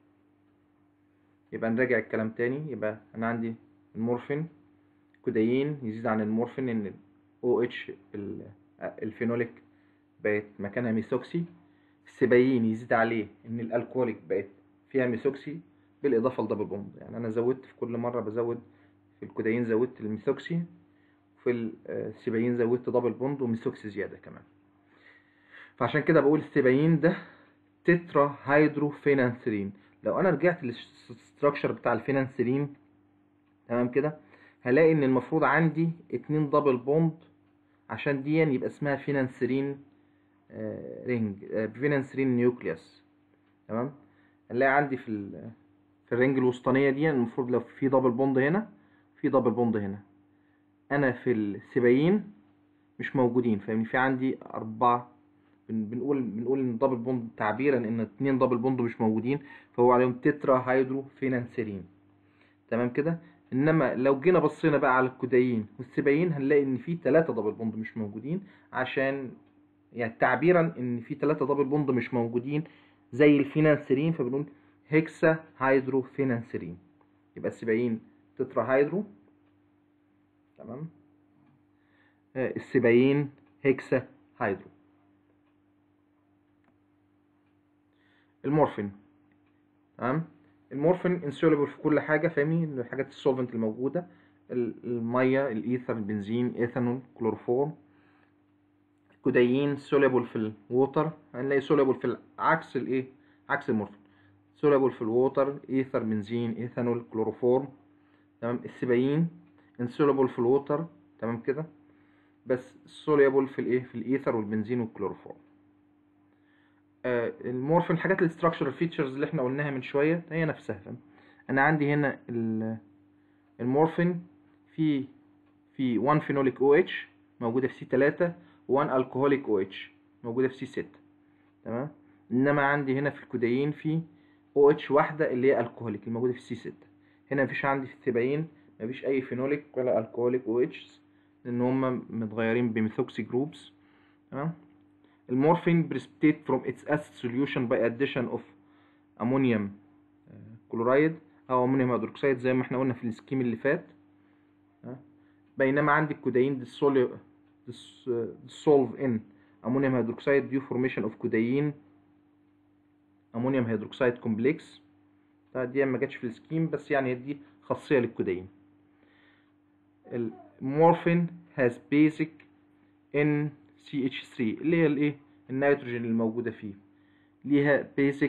يبقى نراجع الكلام تاني يبقى انا عندي المورفين كودايين يزيد عن المورفين ان او اتش الفينوليك بقت مكانها ميثوكسي السبايين يزيد عليه ان الالكوليك بقت فيها ميثوكسي بالاضافه لدبل بوند يعني انا زودت في كل مره بزود في الكودايين زودت الميثوكسي في السبايين زودت دبل بوند وميثوكسي زياده كمان فعشان كده بقول السبايين ده تترا هيدرو فينانسرين لو انا رجعت للستراكشر بتاع الفينانسرين تمام كده هلاقي ان المفروض عندي اتنين دبل بوند عشان دي يبقى اسمها فينانسرين آه رينج آه فينانسرين نيوكليوس تمام هنلاقي عندي في ال في الرينج الوسطانيه دي المفروض لو في دبل بوند هنا في دبل بوند هنا انا في السبايين مش موجودين فاهمني في عندي اربعة بنقول بنقول ان دبل بوند تعبيرا ان اتنين دبل بوند مش موجودين فهو عليهم تترا هيدرو فينانسرين تمام كده انما لو جينا بصينا بقى على الكودايين والسبايين هنلاقي ان في ثلاثة دبل بوند مش موجودين عشان يعني تعبيرا ان في ثلاثة دبل بوند مش موجودين زي الفينانسرين فبنقول هيكسا هيدرو فينانسرين يبقى السبايين تترا هيدرو تمام آه السبايين هيكسا هيدرو المورفين تمام المورفين انسوليبل في كل حاجه فاهمني الحاجات السولفنت الموجوده الميه الايثر البنزين ايثانول كلوروفورم كودايين سوليبل في الووتر هنلاقي سوليبل في عكس الايه عكس المورفين سوليبل في الووتر ايثر بنزين ايثانول كلوروفورم تمام السبايين انسوليبل في الووتر تمام كده بس سوليبل في الايه في الايثر والبنزين والكلوروفورم آه المورفين الحاجات الاستراكشرال فيتشرز اللي احنا قلناها من شويه هي نفسها فاهم انا عندي هنا المورفين في في 1 فينوليك او اتش موجوده في سي 3 و1 الكحوليك او اتش موجوده في سي 6 تمام انما عندي هنا في الكودايين في او اتش واحده اللي هي الكحوليك الموجوده في السي 6 هنا مفيش عندي في الثباين مفيش اي فينوليك ولا الكحوليك او اتش لان هم متغيرين بميثوكسي جروبس تمام المورفين precipitate from its acid solution by addition of ammonium كلورايد او امونيوم هيدروكسيد زي ما احنا قلنا في السكيم اللي فات بينما عندي الكودايين dissolve in ammonium hydroxide due formation of كودايين امونيوم هيدروكسيد كومبلكس دي ما جاتش في السكيم بس يعني دي خاصيه للكودايين المورفين has basic NCH3 اللي هي الايه النيتروجين اللي موجوده فيه ليها basic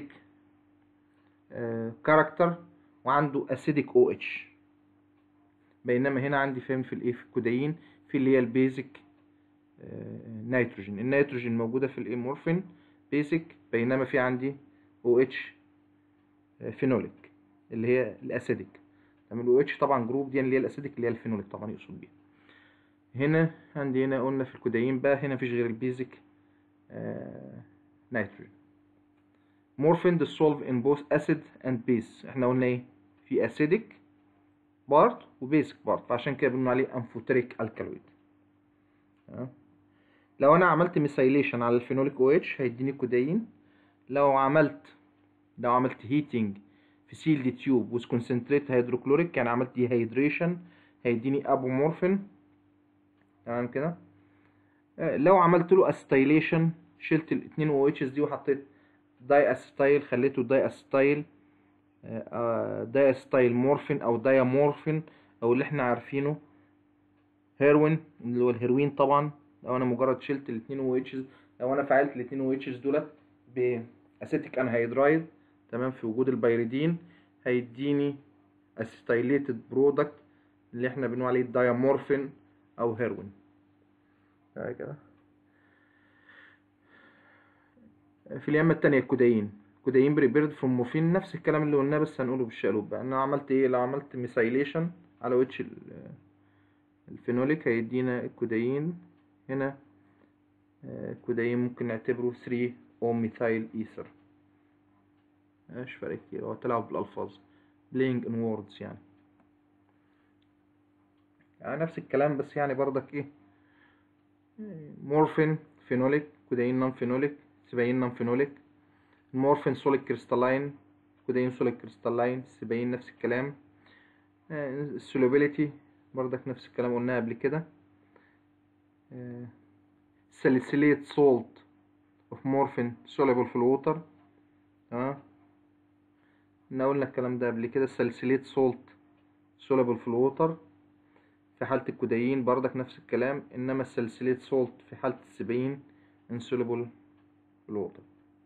كاركتر وعنده اسيديك او اتش بينما هنا عندي فهم في الايه في الكودايين في اللي هي البيزك نيتروجين النيتروجين موجوده في الامورفين بيزك بينما في عندي او اتش فينوليك اللي هي الاسيديك تمام الاو اتش طبعا جروب دي اللي هي الاسيديك اللي هي الفينوليك طبعا يقصد بيها هنا عندي هنا قلنا في الكودايين بقى هنا مفيش غير البيزك نيتروجين مورفين dissolve in both acid and base احنا قلنا ايه في acidic بارت وبيسك بارت فعشان كده بنقول عليه امفوتريك الكالويد لو انا عملت ميثايليشن على الفينوليك او اتش هيديني كودايين لو عملت لو عملت هيتنج في سيلد تيوب وذ كونسنتريت هيدروكلوريك يعني عملت ديهيدريشن هيديني ابومورفين تمام كده لو عملت له استايليشن شلت الاثنين او اتشز دي وحطيت داي استايل خليته داي استايل داي استايل مورفين او دايامورفين او اللي احنا عارفينه هيروين اللي هو الهيروين طبعا لو انا مجرد شلت الاثنين او اتشز لو انا فعلت الاثنين او اتشز دولت باسيتيك انهيدرايد تمام في وجود البيريدين هيديني اسيتايليتد برودكت اللي احنا بنقول عليه دايامورفين او هيروين كده في اليمة التانية الكودايين كودايين بريبيرد فروم مورفين نفس الكلام اللي قلناه بس هنقوله بالشقلوب بقى انا عملت ايه لو عملت ميثايليشن على وش الفينوليك هيدينا الكودايين هنا الكودايين ممكن نعتبره 3 او ميثايل ايثر مش فرق كتير هو تلعب بالالفاظ playing in words يعني يعني نفس الكلام بس يعني برضك ايه مورفين فينوليك كودايين نون فينوليك سبايين نون فينوليك المورفين سوليد كريستالاين كودايين سوليد كريستالاين سبايين نفس الكلام السولوبيليتي برضك نفس الكلام قلناه قبل كده ساليسيليت سولت اوف مورفين soluble في الووتر تمام احنا قلنا الكلام ده قبل كده الساليسيليت سولت soluble في الووتر في حالة الكودايين بردك نفس الكلام انما الساليسيليت سولت في حالة السبايين insoluble في الووتر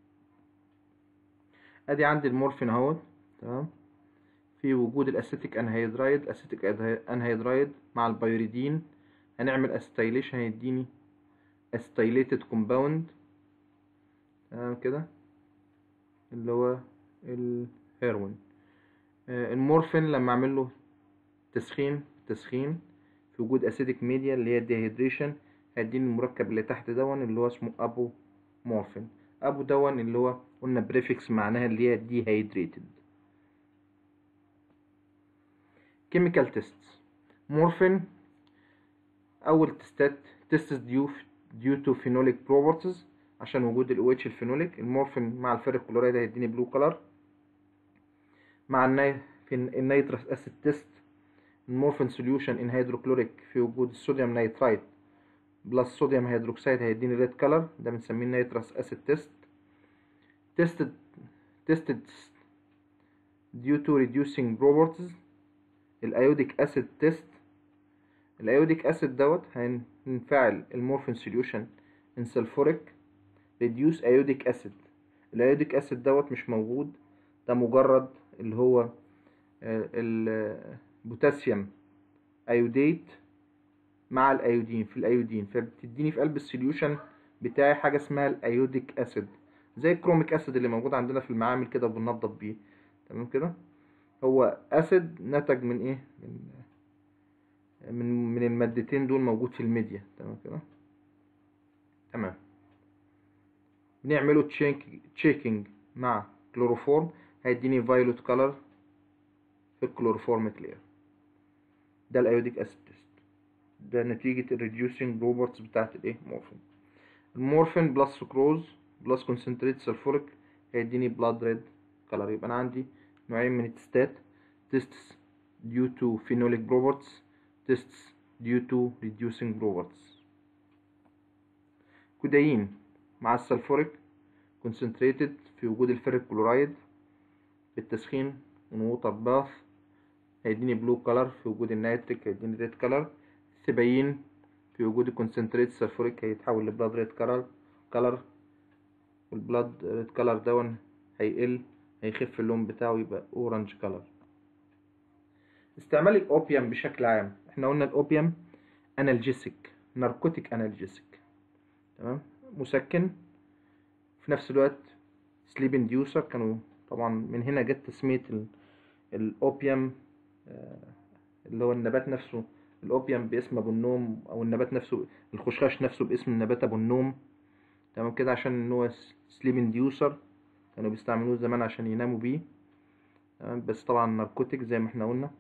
ادي عندي المورفين اهوت تمام في وجود الاسيتيك انهيدرايد اسيتيك انهيدرايد مع البيوريدين هنعمل استايليشن هيديني استايليتد كومباوند تمام كده اللي هو الهيروين المورفين لما اعمل له تسخين تسخين في وجود اسيديك ميديا اللي هي الديهيدريشن هيديني المركب اللي تحت دون اللي هو اسمه ابو مورفين ابو دون اللي هو قلنا بريفكس معناها اللي هي ديهيدريتد كيميكال تيستس مورفين اول تستات تيستس ديو ديو تو فينوليك بروبرتيز عشان وجود ال OH الفينوليك المورفين مع الفيريك كلورايد هيديني بلو كلر مع الني في النيترس اسيد تيست المورفين سوليوشن ان هيدروكلوريك في وجود الصوديوم نيترايت بلس صوديوم هيدروكسيد هيديني ريد كلر ده بنسميه نيترس اسيد تيست tested tested due to reducing properties الايوديك اسيد تيست الايوديك اسيد دوت هنفعل المورفين سوليوشن ان سلفوريك ريديوس ايوديك اسيد الايوديك اسيد دوت مش موجود ده مجرد اللي هو البوتاسيوم ايوديت مع الايودين في الايودين فبتديني في قلب السوليوشن بتاعي حاجه اسمها الايوديك اسيد زي الكروميك اسيد اللي موجود عندنا في المعامل كده وبننضف بيه تمام كده هو اسيد نتج من ايه من من من المادتين دول موجود في الميديا تمام كده تمام بنعمله تشيك تشيكينج مع كلوروفورم هيديني فايولوت كولر في الكلوروفورميك لاير ده الايوديك اسيد تيست ده نتيجة الريديوسينج بروبرتس بتاعت الايه مورفين المورفين بلس سكروز بلس كونسنتريت سلفوريك هيديني بلاد ريد كلر يبقى انا عندي نوعين من التستات tests due to phenolic properties tests due to reducing properties كودايين مع السلفوريك concentrated في وجود الفيريك كلورايد بالتسخين من ووتر باث هيديني بلو كلر في وجود النيتريك هيديني ريد كلر الثبايين في وجود الكونسنتريت سلفوريك هيتحول لبلاد ريد كلر كلر والبلاد ريد كلر دون هيقل هيخف اللون بتاعه يبقى اورنج كلر استعمال الاوبيوم بشكل عام احنا قلنا الاوبيوم انالجيسيك ناركوتيك انالجيسيك تمام مسكن في نفس الوقت سليب انديوسر كانوا طبعا من هنا جت تسمية الاوبيوم اللي هو النبات نفسه الاوبيوم باسم ابو النوم او النبات نفسه الخشخاش نفسه باسم النبات ابو النوم تمام كده عشان ان هو سليب انديوسر كانوا بيستعملوه زمان عشان يناموا بيه تمام بس طبعا ناركوتيك زي ما احنا قلنا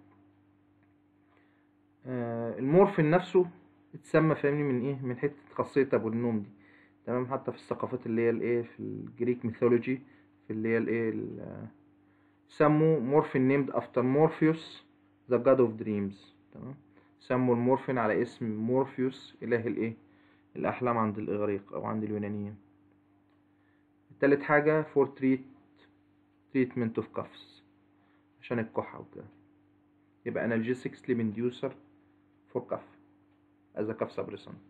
آه المورفين نفسه اتسمى فاهمني من ايه من حته خاصيه ابو النوم دي تمام حتى في الثقافات اللي هي الايه في الجريك ميثولوجي في اللي هي الايه سموا مورفين نيمد افتر مورفيوس ذا جاد اوف دريمز تمام سموا المورفين على اسم مورفيوس اله الايه الاحلام عند الاغريق او عند اليونانيين تالت حاجة for treat treatment of cuffs عشان الكحة وكده يبقى analgesic sleep inducer for cough as a cough suppressant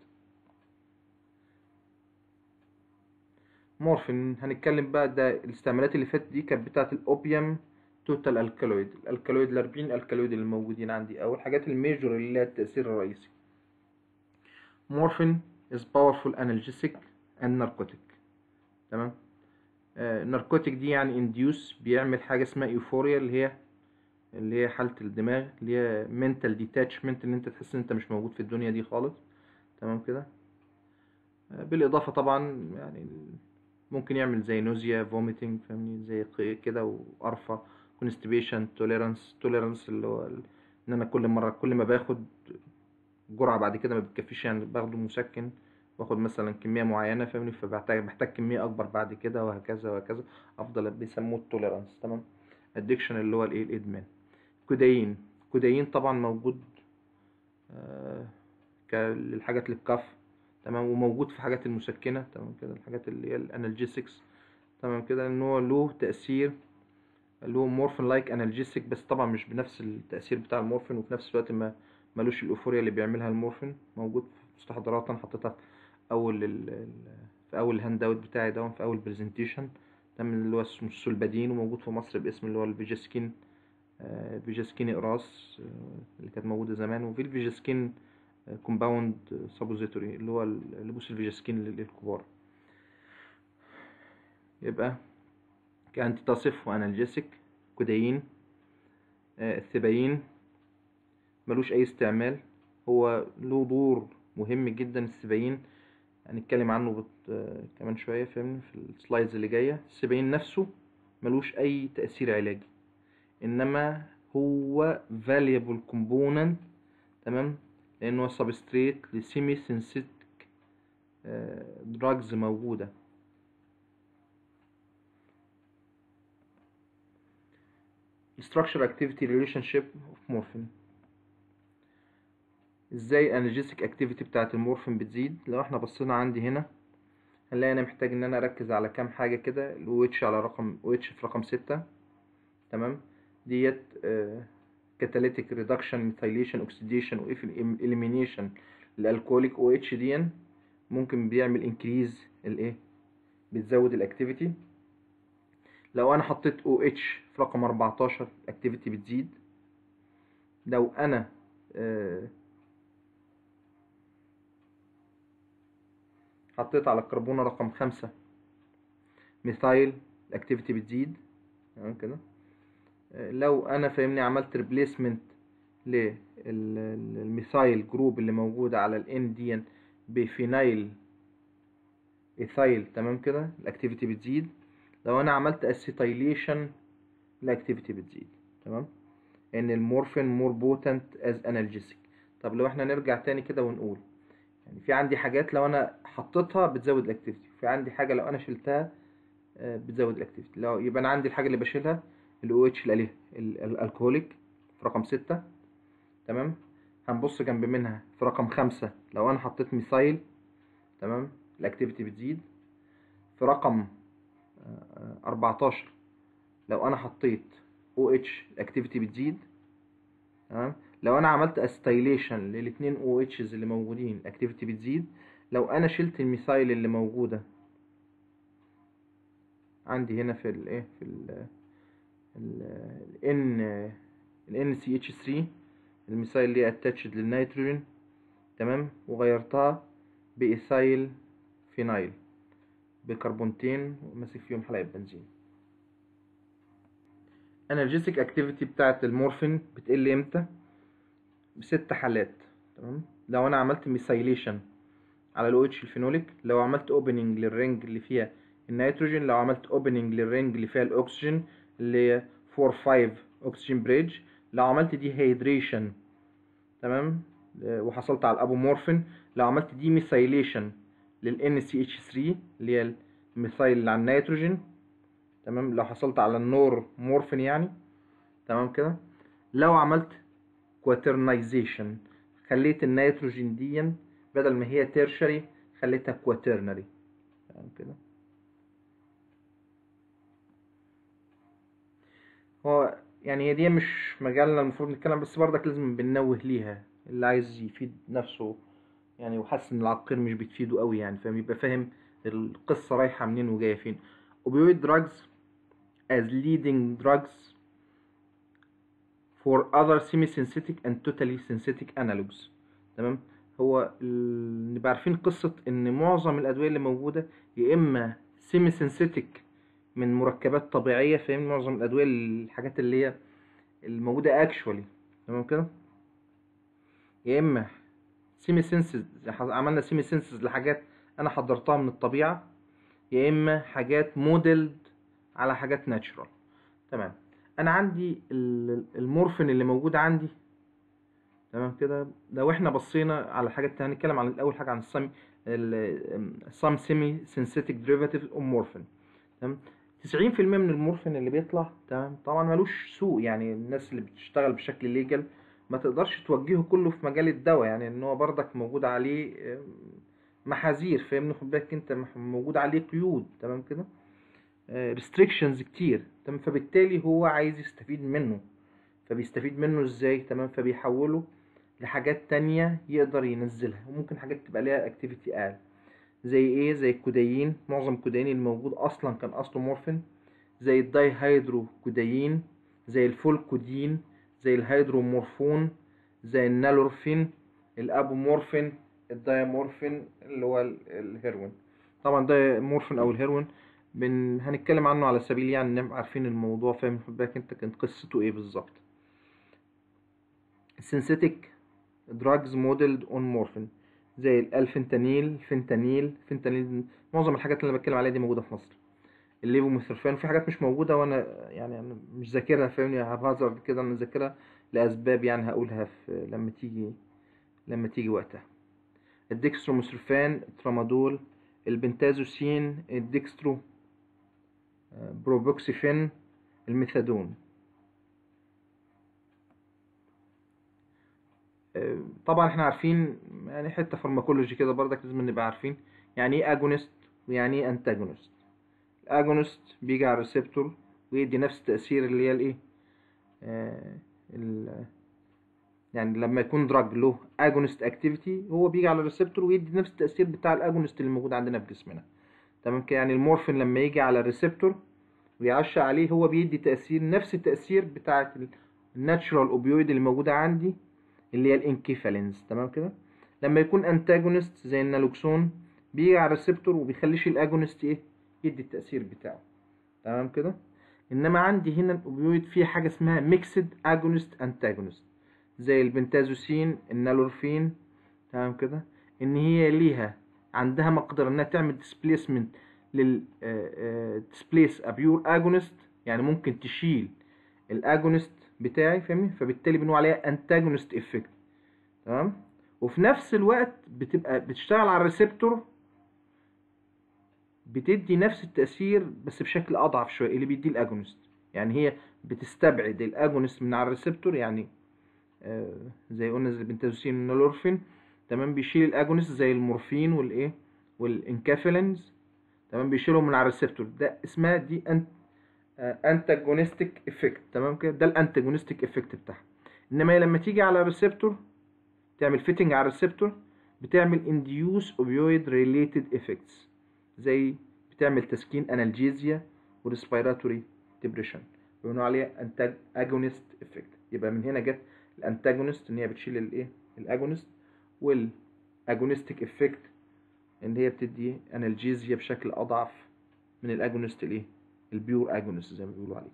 مورفين هنتكلم بقى ده الاستعمالات اللي فاتت دي كانت بتاعة الأوبيوم توتال الكالويد الالكالويد الأربعين الكالويد اللي موجودين عندي أو الحاجات الميجور اللي لها التأثير الرئيسي مورفين is powerful analgesic and narcotic تمام الناركوتيك دي يعني انديوس بيعمل حاجه اسمها ايفوريا اللي هي اللي هي حاله الدماغ اللي هي منتال ديتاتشمنت ان انت تحس ان انت مش موجود في الدنيا دي خالص تمام كده بالاضافه طبعا يعني ممكن يعمل زي نوزيا فوميتنج فاهمني زي كده وقرفه كونستيبيشن توليرانس توليرانس اللي هو ان انا كل مره كل ما باخد جرعه بعد كده ما بتكفيش يعني باخده مسكن باخد مثلا كميه معينه فاهمني فبحتاج محتاج كميه اكبر بعد كده وهكذا وهكذا افضل بيسموه التوليرانس تمام ادكشن اللي هو الايه الادمان كودايين كودايين طبعا موجود آه للحاجات للكف تمام وموجود في حاجات المسكنه تمام كده الحاجات اللي هي الانالجيسكس تمام كده ان هو له تاثير له مورفين لايك انالجيسك بس طبعا مش بنفس التاثير بتاع المورفين وفي نفس الوقت ما ملوش الاوفوريا اللي بيعملها المورفين موجود في مستحضرات انا حطيتها اول ال في اول الهاند اوت بتاعي ده في اول برزنتيشن ده من اللي هو اسمه السولبادين وموجود في مصر باسم اللي هو الفيجاسكين آه فيجاسكين اقراص آه اللي كانت موجوده زمان وفي الفيجاسكين آه كومباوند سابوزيتوري اللي هو لبوس الفيجاسكين للكبار يبقى كأنتي تصف وانالجيسك كودايين الثبايين ملوش اي استعمال هو له دور مهم جدا السبايين هنتكلم عنه بت... كمان شوية فاهمني في السلايدز اللي جاية السبايين نفسه ملوش أي تأثير علاجي إنما هو valuable component تمام لأنه سبستريت لسيمي سينثيتك دراجز موجودة structure activity relationship of morphine ازاي الانرجيسك اكتيفيتي بتاعت المورفين بتزيد لو احنا بصينا عندي هنا هنلاقي انا محتاج ان انا اركز على كام حاجه كده ال OH على رقم OH في رقم ستة تمام ديت كاتاليتيك ريدكشن ميثايليشن اوكسيديشن واف اليمينيشن الالكوليك OH دي ممكن بيعمل انكريز الايه بتزود الاكتيفيتي لو انا حطيت OH في رقم 14 الاكتيفيتي بتزيد لو انا آه حطيت على الكربونة رقم خمسة ميثايل الاكتيفيتي بتزيد تمام كده لو انا فاهمني عملت ريبليسمنت للميثايل جروب اللي موجودة على الان دي بفينايل ايثايل تمام كده الاكتيفيتي بتزيد لو انا عملت اسيتايليشن الاكتيفيتي بتزيد تمام ان المورفين مور بوتنت از انالجيسيك طب لو احنا نرجع تاني كده ونقول يعني في عندي حاجات لو انا حطيتها بتزود الاكتيفيتي في عندي حاجه لو انا شلتها آه، بتزود الاكتيفيتي لو يبقى انا عندي الحاجه اللي بشيلها الاو اتش الاليه الالكهوليك في رقم ستة تمام هنبص جنب منها في رقم خمسة لو انا حطيت ميثايل تمام الاكتيفيتي بتزيد في رقم آه، 14 لو انا حطيت او اتش الاكتيفيتي بتزيد تمام لو انا عملت استايليشن للاثنين او اتشز اللي موجودين الاكتيفيتي بتزيد لو انا شلت الميثايل اللي موجوده عندي هنا في الايه في ال ال ال NCH3 الميثايل اللي اتاتشد للنيتروجين تمام وغيرتها بإيثايل فينايل بكربونتين وماسك فيهم حلقة بنزين انرجيتك اكتيفيتي بتاعت المورفين بتقل امتى بست حالات تمام لو انا عملت ميثايليشن على الاو اتش الفينوليك لو عملت اوبننج للرينج اللي فيها النيتروجين لو عملت اوبننج للرينج اللي فيها الاكسجين اللي هي 4 5 اكسجين بريدج لو عملت دي هيدريشن تمام آه، وحصلت على الابومورفين لو عملت دي ميثايليشن لل NCH3 اللي هي الميثايل اللي على النيتروجين تمام لو حصلت على النور مورفين يعني تمام كده لو عملت كواترنايزيشن خليت النيتروجين دي بدل ما هي تيرشري خليتها كواترنري تمام كده هو يعني هي دي مش مجالنا المفروض نتكلم بس برضك لازم بننوه ليها اللي عايز يفيد نفسه يعني وحاسس ان العقير مش بتفيده قوي يعني فاهم يبقى فاهم القصة رايحة منين وجاية فين opioid drugs as leading drugs for other semi-synthetic and totally synthetic analogs تمام هو ال- نبقى عارفين قصة ان معظم الادوية اللي موجودة يا اما semi-synthetic من مركبات طبيعية فاهم معظم الادوية الحاجات اللي هي الموجودة actually تمام كده يا اما سيمي سينسز عملنا سيمي سينسز لحاجات انا حضرتها من الطبيعه يا اما حاجات موديلد على حاجات ناتشورال تمام انا عندي ال- المورفين اللي موجود عندي تمام كده لو احنا بصينا على حاجات هنتكلم عن الاول حاجه عن السم السام سيمي سينثيتك ديريفاتيف اوف مورفين تمام 90% من المورفين اللي بيطلع تمام طبعا ملوش سوق يعني الناس اللي بتشتغل بشكل ليجل ما تقدرش توجهه كله في مجال الدواء يعني ان هو برضك موجود عليه آم، محاذير فاهمني خد بالك انت مح- موجود عليه قيود تمام كده ريستريكشنز كتير تمام فبالتالي هو عايز يستفيد منه فبيستفيد منه ازاي تمام فبيحوله لحاجات تانية يقدر ينزلها وممكن حاجات تبقى ليها اكتيفيتي اقل زي ايه زي الكودايين معظم الكودايين الموجود اصلا كان اصله مورفين زي الداي هيدرو كودايين زي الفولكودين زي الهيدرومورفون زي النالورفين الابومورفين الدايمورفين اللي هو ال- الهيروين طبعا ده مورفين او الهيروين بن... هنتكلم عنه على سبيل يعني نبقى عارفين الموضوع فاهم خد بالك انت كانت قصته ايه بالظبط السينثيتك دراجز موديلد اون مورفين زي الفنتانيل الفنتانيل فنتانيل معظم الحاجات اللي انا بتكلم عليها دي موجوده في مصر الليفوميثرفان في حاجات مش موجوده وانا يعني انا مش ذاكرها فاهمني هبهزر كده انا ذاكرها لاسباب يعني هقولها في لما تيجي لما تيجي وقتها الديكستروميثرفان الترامادول البنتازوسين الديكسترو آه، بروبوكسيفين الميثادون آه، طبعا احنا عارفين يعني حته فارماكولوجي كده برضك لازم نبقى عارفين يعني ايه اجونست ويعني ايه انتاجونست الاجونست بيجي على الريسبتور ويدي نفس التأثير اللي هي الايه آه ال- يعني لما يكون دراج له اجونست اكتيفيتي هو بيجي على الريسبتور ويدي نفس التأثير بتاع الاجونست اللي موجود عندنا في جسمنا تمام كده يعني المورفين لما يجي على الريسبتور ويعشى عليه هو بيدي تأثير نفس التأثير بتاع الناتشورال اوبيويد اللي موجودة عندي اللي هي الانكيفالينز تمام كده لما يكون انتاجونست زي النالوكسون بيجي على الريسبتور وبيخليش الاجونست ايه يدي التأثير بتاعه تمام كده انما عندي هنا الاوبيويد فيه حاجه اسمها ميكسد اجونست انتاجونست زي البنتازوسين النالورفين تمام كده ان هي ليها عندها مقدرة انها تعمل ديسبليسمنت لل ديسبليس ابيور اجونست يعني ممكن تشيل الاجونست بتاعي فاهمني فبالتالي بنقول عليها انتاجونست افكت تمام وفي نفس الوقت بتبقى بتشتغل على الريسبتور بتدي نفس التأثير بس بشكل أضعف شوية اللي بيديه الأجونست يعني هي بتستبعد الأجونست من على الريسبتور يعني آه زي قلنا زي البنتازوسين والنورفين تمام بيشيل الأجونست زي المورفين والإيه والإنكافيلينز تمام بيشيلهم من على الريسبتور ده اسمها دي أنت انتاجونستيك افكت تمام كده ده الانتاجونستيك افكت بتاعها انما هي لما تيجي على الريسبتور تعمل فيتنج على الريسبتور بتعمل انديوس اوبيويد ريليتد افكتس زي بتعمل تسكين انالجيزيا وريسبيراتوري ديبريشن بيقولوا عليها انتاج اجونست افكت يبقى من هنا جت الانتاجونست ان هي بتشيل الايه الاجونست والاجونستيك افكت ان هي بتدي انالجيزيا بشكل اضعف من الاجونست الايه البيور اجونست زي ما بيقولوا عليه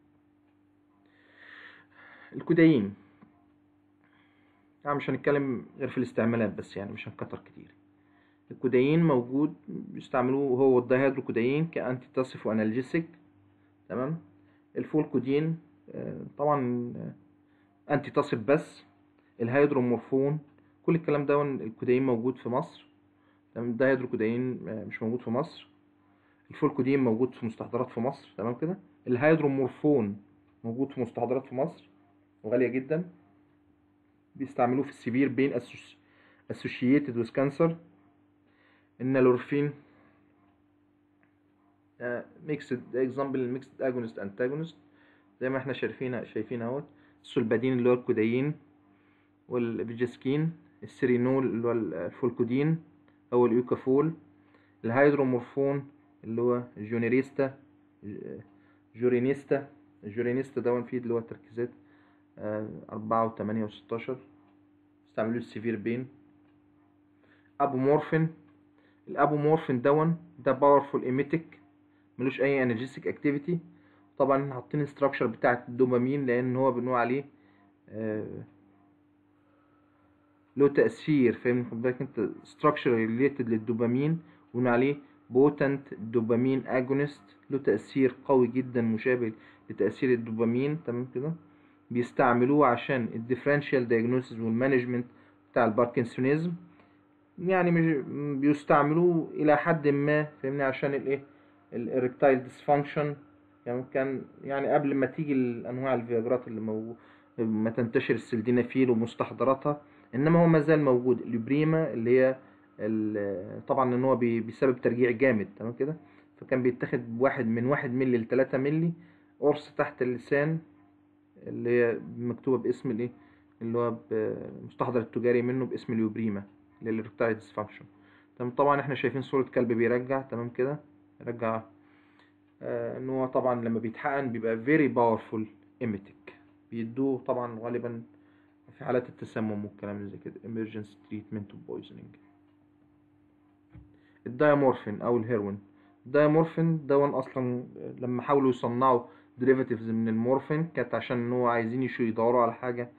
الكودايين يعني مش هنتكلم غير في الاستعمالات بس يعني مش هنكتر كتير الكودايين موجود بيستعملوه هو الدايهيدروكودايين كأنتي تصف وانالجيسيك تمام الفولكودين طبعا انتي تصف بس الهيدرومورفون كل الكلام ده الكودايين موجود في مصر تمام الدايهيدروكودايين مش موجود في مصر الفولكودين موجود في مستحضرات في مصر تمام كده الهيدرومورفون موجود في مستحضرات في مصر وغالية جدا بيستعملوه في السيفير بين اسوشيتد ويز كانسر النالورفين ميكسد اكزامبل ميكسد اجونست انتاجونست زي ما احنا شايفين شايفين اهوت السولبادين اللي هو الكودايين والبيجسكين السيرينول اللي هو الفولكودين او اليوكافول الهيدرومورفون اللي هو جونيريستا جورينيستا الجورينيستا دون فيه اللي هو تركيزات أربعة وتمانية وستاشر استعملوه السيفير بين أبومورفين الأبومورفين دون ده باورفول ايميتك ملوش أي انرجيستيك اكتيفيتي طبعا حاطين الستراكشر بتاعة الدوبامين لأن هو بنقول عليه آه له تأثير فاهم خد بالك انت ستراكشر ريليتد للدوبامين وبنقول عليه بوتنت دوبامين اجونست له تأثير قوي جدا مشابه لتأثير الدوبامين تمام كده بيستعملوه عشان الديفرنشال دايجنوسيس والمانجمنت بتاع الباركنسونيزم يعني مش بيستعملوه الى حد ما فاهمني عشان الايه الاريكتايل ديسفانكشن يعني كان يعني قبل ما تيجي الانواع الفياجرات اللي موجود ما تنتشر السلدينافيل ومستحضراتها انما هو ما زال موجود اليوبريما اللي هي طبعا ان هو بسبب ترجيع جامد تمام كده فكان بيتاخد بواحد من واحد ملي لتلاتة ملي قرص تحت اللسان اللي هي مكتوبة باسم الايه اللي هو المستحضر التجاري منه باسم اليوبريما للإركتايل ديسفانكشن تمام طبعا احنا شايفين صورة كلب بيرجع تمام كده يرجع آه ان هو طبعا لما بيتحقن بيبقى very powerful emetic بيدوه طبعا غالبا في حالات التسمم والكلام اللي زي كده emergency treatment of poisoning الدايمورفين او الهيروين الدايمورفين دون اصلا لما حاولوا يصنعوا derivatives من المورفين كانت عشان ان هو عايزين يشو يدوروا على حاجة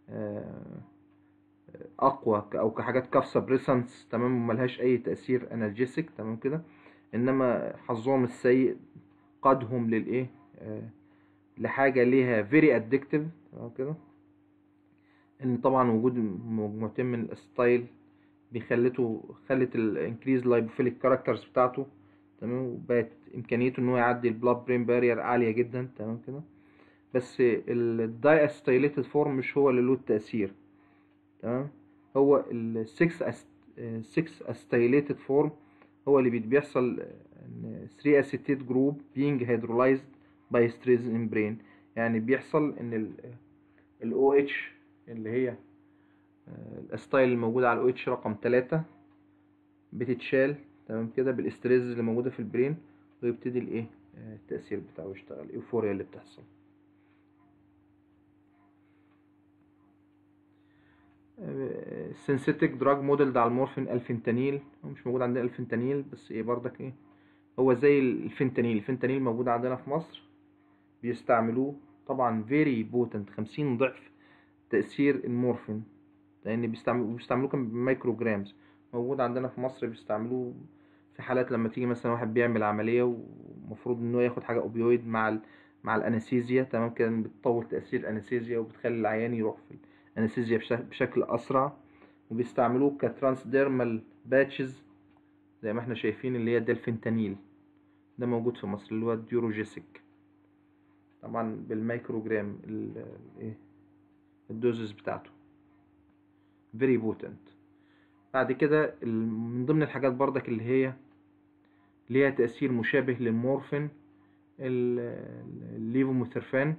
اقوى او كحاجات كاف سبريسنس تمام وملهاش اي تأثير انرجيسك تمام كده انما حظهم السيء قادهم للايه لحاجة ليها very addictive تمام كده ان طبعا وجود مجموعتين من الستايل بيخلته خلت الانكريز لايبوفيليك كاركترز بتاعته تمام وبقت امكانيته ان هو يعدي البلاد برين بارير عاليه جدا تمام كده بس الداي استايليتد فورم مش هو اللي له التاثير تمام هو ال 6 6 استايليتد فورم هو اللي بيحصل ان 3 اسيتيت جروب being hydrolyzed by stress in brain يعني بيحصل ان ال OH اللي هي الاستايل الموجودة على ال OH رقم 3 بتتشال تمام كده بالاستريز اللي موجودة في البرين ويبتدي الايه التأثير بتاعه يشتغل الايفوريا اللي بتحصل السينثيتك دراج موديل ده على المورفين الفنتانيل هو مش موجود عندنا الفنتانيل بس ايه بردك ايه هو زي الفنتانيل الفنتانيل موجود عندنا في مصر بيستعملوه طبعا فيري بوتنت خمسين ضعف تأثير المورفين لأن بيستعملوه بيستعملوه كان بمايكرو جرامز موجود عندنا في مصر بيستعملوه في حالات لما تيجي مثلا واحد بيعمل عملية ومفروض إنه ياخد حاجة أوبيويد مع ال مع الانستيزيا تمام كده بتطول تاثير الانستيزيا وبتخلي العيان يروح في الانستيزيا بش- بشكل اسرع وبيستعملوه كترانسديرمال باتشز زي ما احنا شايفين اللي هي ده الفنتانيل ده موجود في مصر اللي هو الديوروجيسيك طبعا بالميكروجرام ال- ال- ايه الدوزز بتاعته فيري بوتنت بعد كده ال- من ضمن الحاجات برضك اللي هي ليها تأثير مشابه للمورفين ال- ال- الليفوميثرفان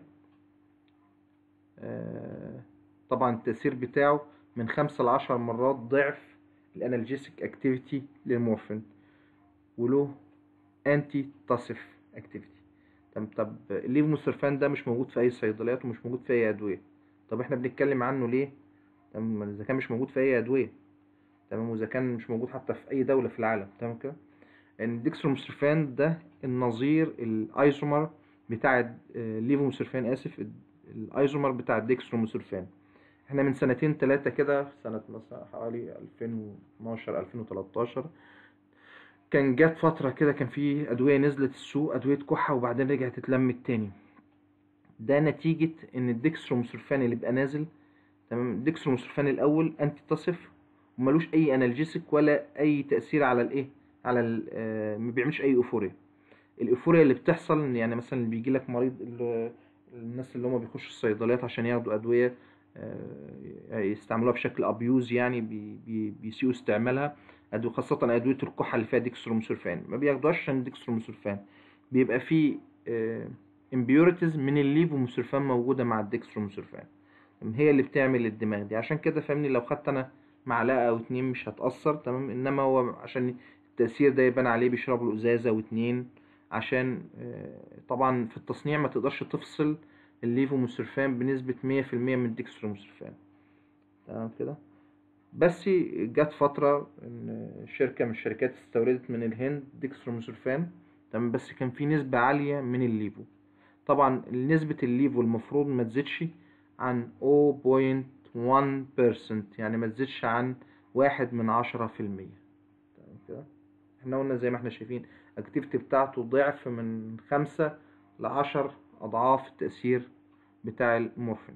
آه، طبعا التأثير بتاعه من خمسة لعشر مرات ضعف الانالجيسيك اكتيفيتي للمورفين وله انتي تصف اكتيفيتي طب طب الليفوميثرفان ده مش موجود في اي صيدليات ومش موجود في اي ادويه طب احنا بنتكلم عنه ليه تمام ما اذا كان مش موجود في اي ادويه تمام واذا كان مش موجود حتى في اي دوله في العالم تمام كده ان الديكستروميثرفان ده النظير الايزومر بتاع الليفوميثرفان اسف الايزومر بتاع الديكستروميثرفان احنا من سنتين ثلاثة كده في سنة مثلا حوالي 2012 2013 كان جات فترة كده كان في أدوية نزلت السوق أدوية كحة وبعدين رجعت اتلمت تاني ده نتيجة إن الديكستروميثرفان اللي بقى نازل تمام الديكستروميثرفان الأول أنتي تصف وملوش أي أنالجيسيك ولا أي تأثير على الإيه على ال- آه، ما بيعملش أي أوفوريا الأوفوريا اللي بتحصل إن يعني مثلا اللي بيجي لك مريض ال- الناس اللي هم بيخشوا الصيدليات عشان ياخدوا أدوية آه، يستعملوها بشكل أبيوز يعني بي بي بيسيئوا استعمالها أدوية خاصة أدوية الكحة اللي فيها ديكستروميثرفان ما بياخدوهاش عشان ديكستروميثرفان بيبقى في امبيوريتيز من الليفوميثرفان موجودة مع الديكستروميثرفان هي اللي بتعمل الدماغ دي عشان كده فاهمني لو خدت انا معلقة او اتنين مش هتأثر تمام انما هو عشان التأثير ده يبان عليه بيشرب له ازازة واتنين عشان آه، طبعا في التصنيع ما تقدرش تفصل الليفوميثرفان بنسبة مية في المية من الديكستروميثرفان تمام كده بس جت فترة ان شركة من الشركات استوردت من الهند ديكستروميثرفان تمام بس كان في نسبة عالية من الليفو طبعا نسبة الليفو المفروض ما تزيدش عن 0.1% يعني ما تزيدش عن واحد من عشرة في المية تمام كده احنا قلنا زي ما احنا شايفين الاكتيفيتي بتاعته ضعف من خمسة لعشر اضعاف التأثير بتاع المورفين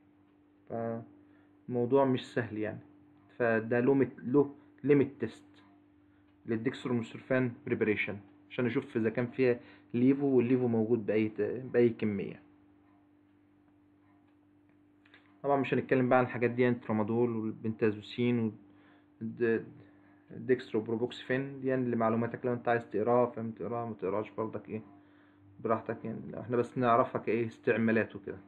فالموضوع مش سهل يعني فده له مت- له ليميت تيست للديكستروميثرفان بريبريشن عشان نشوف اذا كان فيها ليفو والليفو موجود باي باي كميه طبعا مش هنتكلم بقى عن الحاجات دي يعني الترامادول والبنتازوسين والديكستروبروبوكسفين دي يعني لمعلوماتك لو انت عايز تقراها فاهم تقراها ما تقراش برضك ايه براحتك يعني لو احنا بس نعرفها كايه استعمالاته كده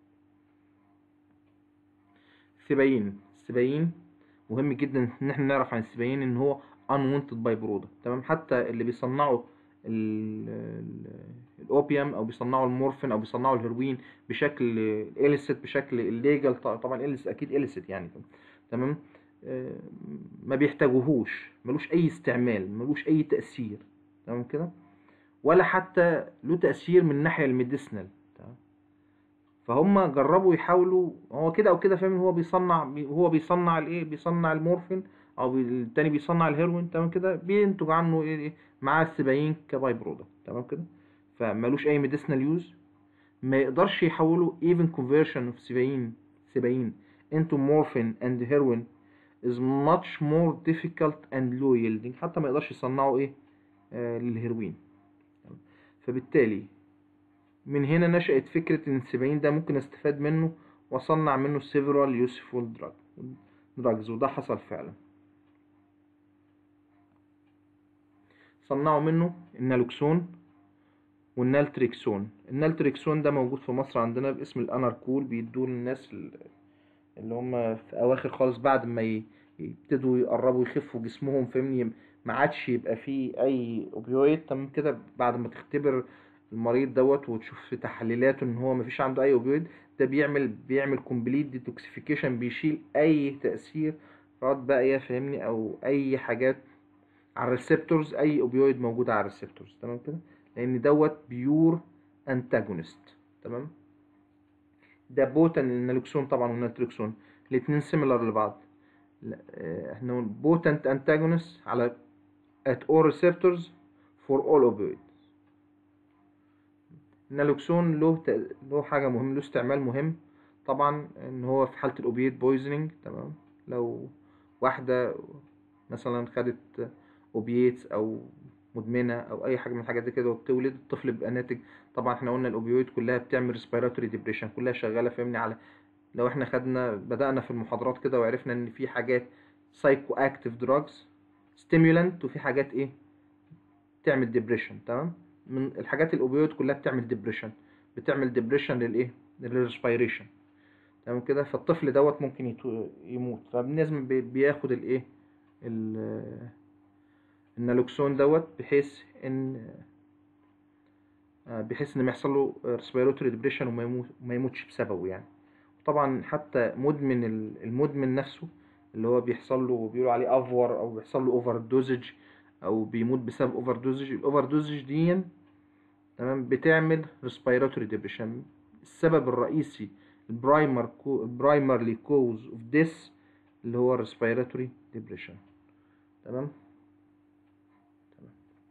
السبايين السبايين مهم جدا ان احنا نعرف عن السبايين ان هو unwanted by برودة تمام حتى اللي بيصنعوا ال- ال- الاوبيوم او بيصنعوا المورفين او بيصنعوا الهيروين بشكل illicit بشكل الليجل طبعا illicit اكيد illicit يعني تمام آه، ما بيحتاجوهوش ملوش اي استعمال ملوش اي تأثير تمام كده ولا حتى له تأثير من الناحية الميديسنال تمام فهم جربوا يحاولوا هو كده او كده فاهم هو بيصنع بي- هو بيصنع الايه بيصنع المورفين او بي- التاني بيصنع الهيروين تمام كده بينتج عنه ايه إيه؟ معاه السبايين كباي برودكت تمام كده فمالوش اي ميديسنال يوز ما يقدرش يحولوا even conversion of سبايين سبايين into morphine and heroin is much more difficult and low yielding حتى ما يقدرش يصنعوا ايه آه للهيروين تمام؟ فبالتالي من هنا نشأت فكرة إن السبعين ده ممكن استفاد منه وأصنع منه several useful drug drugs وده حصل فعلا صنعوا منه النالوكسون والنالتريكسون النالتريكسون ده موجود في مصر عندنا باسم الاناركول بيدوه للناس ال- اللي هم في اواخر خالص بعد ما ي- يبتدوا يقربوا يخفوا جسمهم فاهمني ما عادش يبقى فيه اي اوبيويد تمام كده بعد ما تختبر المريض دوت وتشوف في تحليلاته ان هو مفيش عنده اي اوبيويد ده بيعمل بيعمل كومبليت ديتوكسيفيكيشن بيشيل اي تاثير راد باقيه فاهمني او اي حاجات على الريسبتورز اي اوبيويد موجوده على الريسبتورز تمام كده لان دوت بيور انتاجونست تمام ده بوتن النالوكسون طبعا والنالتريكسون الاتنين سيميلر لبعض لا، آه، احنا بوتنت انتاجونست على at all receptors for all opioids النالوكسون له ت- له حاجة مهمة له استعمال مهم طبعا ان هو في حالة الاوبيات بويزنينج تمام لو واحدة مثلا خدت اوبييتس او مدمنة او اي حاجة من الحاجات دي كده وبتولد الطفل بيبقى ناتج طبعا احنا قلنا الاوبيويد كلها بتعمل ريسبيراتوري ديبريشن كلها شغالة فاهمني على لو احنا خدنا بدأنا في المحاضرات كده وعرفنا ان في حاجات سايكو اكتيف دراجز ستيمولانت وفي حاجات ايه تعمل ديبريشن تمام من الحاجات الاوبيويد كلها بتعمل ديبريشن بتعمل ديبريشن للايه للريسبيريشن تمام كده فالطفل دوت ممكن يتو- يموت فبالنسبه بي- بياخد الايه ال- النالوكسون دوت بحيث ان آه، بحيث ان ما يحصل له ريسبيراتوري ديبريشن وما يموت وما يموتش بسببه يعني طبعا حتى مدمن ال- المدمن نفسه اللي هو بيحصل له بيقولوا عليه افور او بيحصل له اوفر دوزج او بيموت بسبب اوفر دوزج الاوفر دوزج دي تمام بتعمل ريسبيراتوري ديبريشن السبب الرئيسي البرايمر كو البرايمرلي كوز اوف ذس اللي هو الريسبيراتوري ديبريشن تمام تمام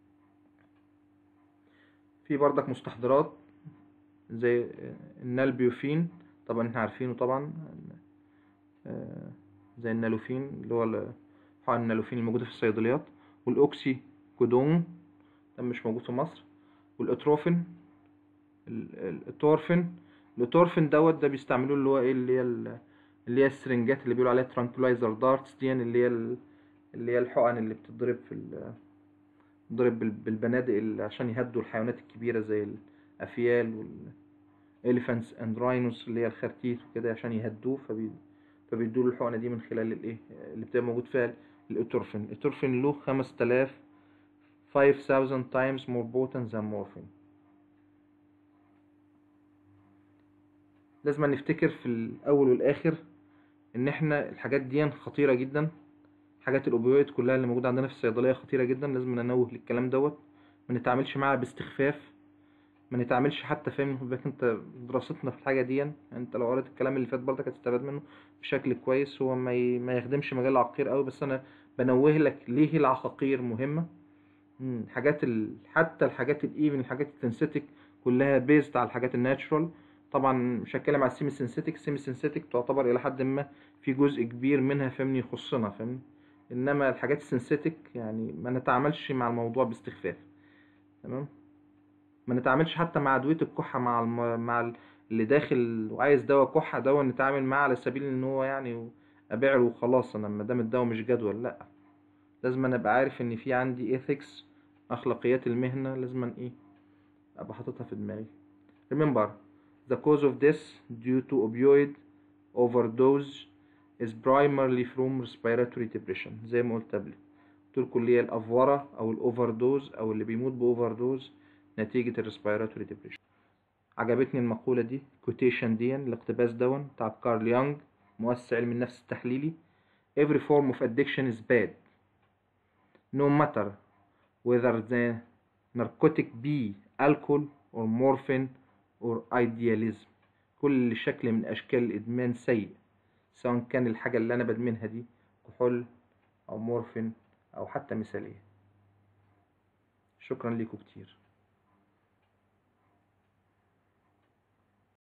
في بردك مستحضرات زي النالبيوفين طبعا احنا عارفينه طبعا آه، زي النالوفين اللي هو ال- حقن النالوفين الموجودة في الصيدليات والأوكسي كودون ده مش موجود في مصر والأتروفين ال- ال- التورفين التورفين دوت ده بيستعملوه اللي هو ايه اللي هي ال- اللي هي السرنجات اللي بيقولوا عليها ترانكولايزر دارتس دي اللي هي ال- اللي هي الحقن اللي بتضرب في ال- بتضرب بال- بالبنادق اللي عشان يهدوا الحيوانات الكبيرة زي الأفيال وال elephants and rhinos اللي هي الخرتيت وكده عشان يهدوه فبي فبيدوا له الحقنة دي من خلال الايه اللي بتبقى موجود فيها الاتورفين الاتورفين له 5000 5000 times more potent than morphine لازم نفتكر في الاول والاخر ان احنا الحاجات دي خطيرة جدا حاجات الاوبيويد كلها اللي موجودة عندنا في الصيدلية خطيرة جدا لازم ننوه للكلام دوت ما نتعاملش معاها باستخفاف ما نتعاملش حتى فاهم خد بالك انت دراستنا في الحاجه دي انت لو قريت الكلام اللي فات برضك هتستفاد منه بشكل كويس هو ما ي... ما يخدمش مجال العقاقير قوي بس انا بنوه لك ليه العقاقير مهمه مم، حاجات ال... حتى الحاجات الايفن الحاجات السنسيتك كلها بيزد على الحاجات الناتشورال طبعا مش هتكلم على السيمي سنسيتك السيمي سنسيتك تعتبر الى حد ما في جزء كبير منها فاهمني يخصنا فاهمني انما الحاجات السنسيتك يعني ما نتعاملش مع الموضوع باستخفاف تمام ما نتعاملش حتى مع ادويه الكحه مع الم... مع ال- اللي داخل وعايز دواء كحه دواء نتعامل معاه على سبيل ان هو يعني ابيع له وخلاص انا ما دام الدواء مش جدول لا لازم انا ابقى عارف ان في عندي ethics اخلاقيات المهنه لازم أن ايه ابقى حاططها في دماغي remember the cause of death due to opioid overdose is primarily from respiratory depression زي ما قلت قبل قلت لكم اللي هي الافوره او الاوفر دوز او اللي بيموت باوفر دوز نتيجة الريسبيراتوري ديبريشن عجبتني المقولة دي كوتيشن دي الاقتباس دون بتاع كارل يونغ مؤسس علم النفس التحليلي every form of addiction is bad no matter whether the narcotic be alcohol or morphine or idealism كل شكل من أشكال الإدمان سيء سواء كان الحاجة اللي أنا بدمنها دي كحول أو مورفين أو حتى مثالية شكرا لكم كتير